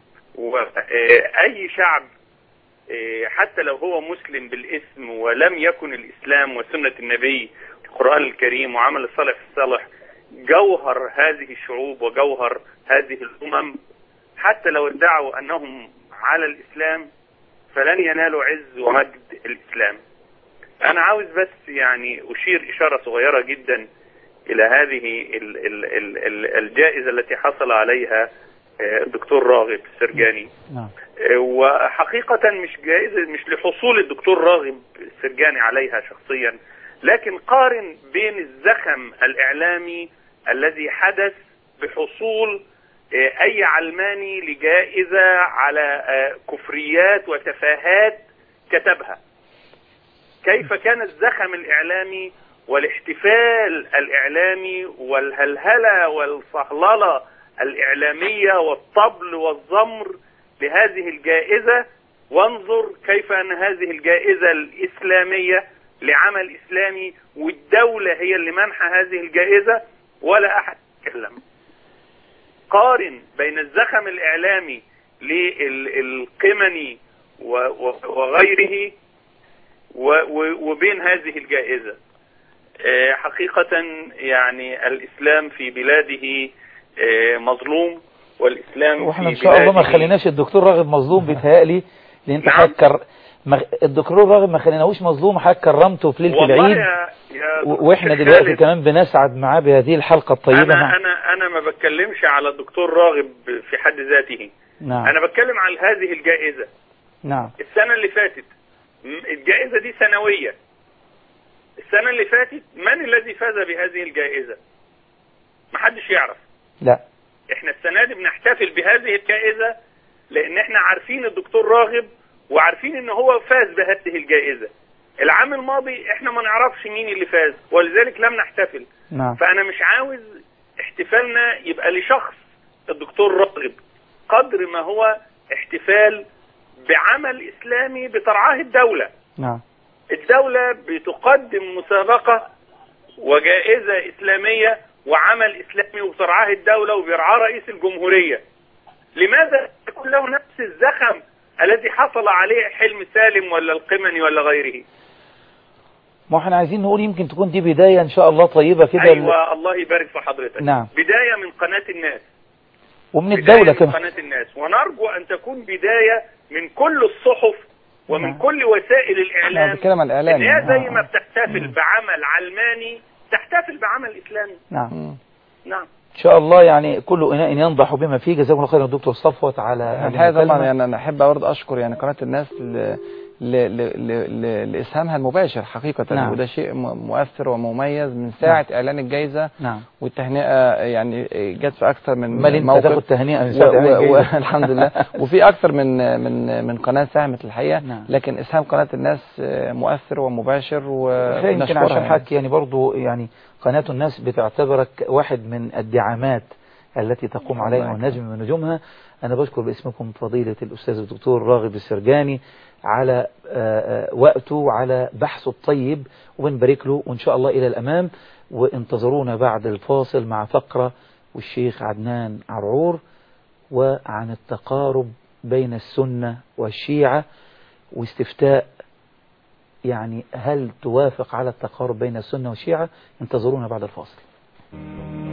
وأي شعب آه، حتى لو هو مسلم بالاسم ولم يكن الإسلام وسنة النبي القرآن الكريم وعمل الصالح الصالح جوهر هذه الشعوب وجوهر هذه الأمم حتى لو ادعوا أنهم على الإسلام فلن ينالوا عز ومجد الإسلام أنا عاوز بس يعني أشير إشارة صغيرة جدا إلى هذه ال ال ال ال الجائزة التي حصل عليها آه، الدكتور راغب السرجاني نعم آه، وحقيقة مش جائزة مش لحصول الدكتور راغب السرجاني عليها شخصيا لكن قارن بين الزخم الإعلامي الذي حدث بحصول آه، أي علماني لجائزة على آه، كفريات وتفاهات كتبها كيف كان الزخم الإعلامي والاحتفال الإعلامي والهلهلة والصهللة الإعلامية والطبل والزمر لهذه الجائزة وانظر كيف أن هذه الجائزة الإسلامية لعمل إسلامي والدولة هي اللي منحة هذه الجائزة ولا أحد يتكلم قارن بين الزخم الإعلامي للقمني و- و- وغيره و- و- وبين هذه الجائزة آه، حقيقة يعني الإسلام في بلاده آه، مظلوم والإسلام واحنا ان في شاء الله ما بلاده- خليناش الدكتور راغب مظلوم بيتهيألي لان انت نعم. هتكر ما... الدكتور راغب ما خليناهوش مظلوم حضرتك كرمته في ليله والله العيد يا يا و- واحنا دكتور دلوقتي خالد، كمان بنسعد معاه بهذه الحلقه الطيبه أنا مع... أنا أنا ما بتكلمش على الدكتور راغب في حد ذاته نعم أنا بتكلم على هذه الجائزة نعم السنة اللي فاتت م- الجائزة دي سنوية السنة اللي فاتت من الذي فاز بهذه الجائزة محدش يعرف لا احنا السنة دي بنحتفل بهذه الجائزة لان احنا عارفين الدكتور راغب وعارفين ان هو فاز بهذه الجائزة العام الماضي احنا ما نعرفش مين اللي فاز ولذلك لم نحتفل نعم فانا مش عاوز احتفالنا يبقى لشخص الدكتور راغب قدر ما هو احتفال بعمل اسلامي بترعاه الدولة نعم الدولة بتقدم مسابقة وجائزة إسلامية وعمل إسلامي وبترعاه الدولة وبيرعاه رئيس الجمهورية لماذا يكون له نفس الزخم الذي حصل عليه حلم سالم ولا القمني ولا غيره ما احنا عايزين نقول يمكن تكون دي بدايه ان شاء الله طيبه كده أيوة الله يبارك في حضرتك نعم. بداية من قناة الناس ومن بداية الدوله من كمان قناة الناس ونرجو أن تكون بداية من كل الصحف ومن نعم. كل وسائل الإعلام أنا بتكلم عن الإعلام إن هي يعني. زي آه. ما بتحتفل بعمل علماني تحتفل بعمل إسلامي نعم نعم ان شاء الله يعني كل اناء ينضح بما فيه جزاكم الله خيرا دكتور صفوت على هذه الحقيقة طبعا المكالمة. يعني أنا أحب برضه أشكر يعني قناة الناس ل... ل... ل... ل... لإسهامها المباشر حقيقة نعم. وده شيء م- مؤثر ومميز من ساعة إعلان الجائزة نعم والتهنئة يعني جت في أكثر من امال انت موقف تاخد تهنئه من و... ساعة إعلان و... و... الجايزة. الحمد لله وفي أكثر من من من قناة ساهمت الحقيقة نعم. لكن إسهام قناة الناس آه، مؤثر ومباشر يمكن ونشكرها عشان يعني. حكي يعني برضو يعني قناة الناس بتعتبرك واحد من الدعامات التي تقوم عليها الله والنجم من نجومها أنا بشكر باسمكم فضيلة الأستاذ الدكتور راغب السرجاني على آه، آه، وقته وعلى بحثه الطيب وبنبارك له وإن شاء الله إلى الأمام وانتظرونا بعد الفاصل مع فقرة والشيخ عدنان عرعور وعن التقارب بين السنة والشيعة واستفتاء يعني هل توافق على التقارب بين السنة والشيعة انتظرونا بعد الفاصل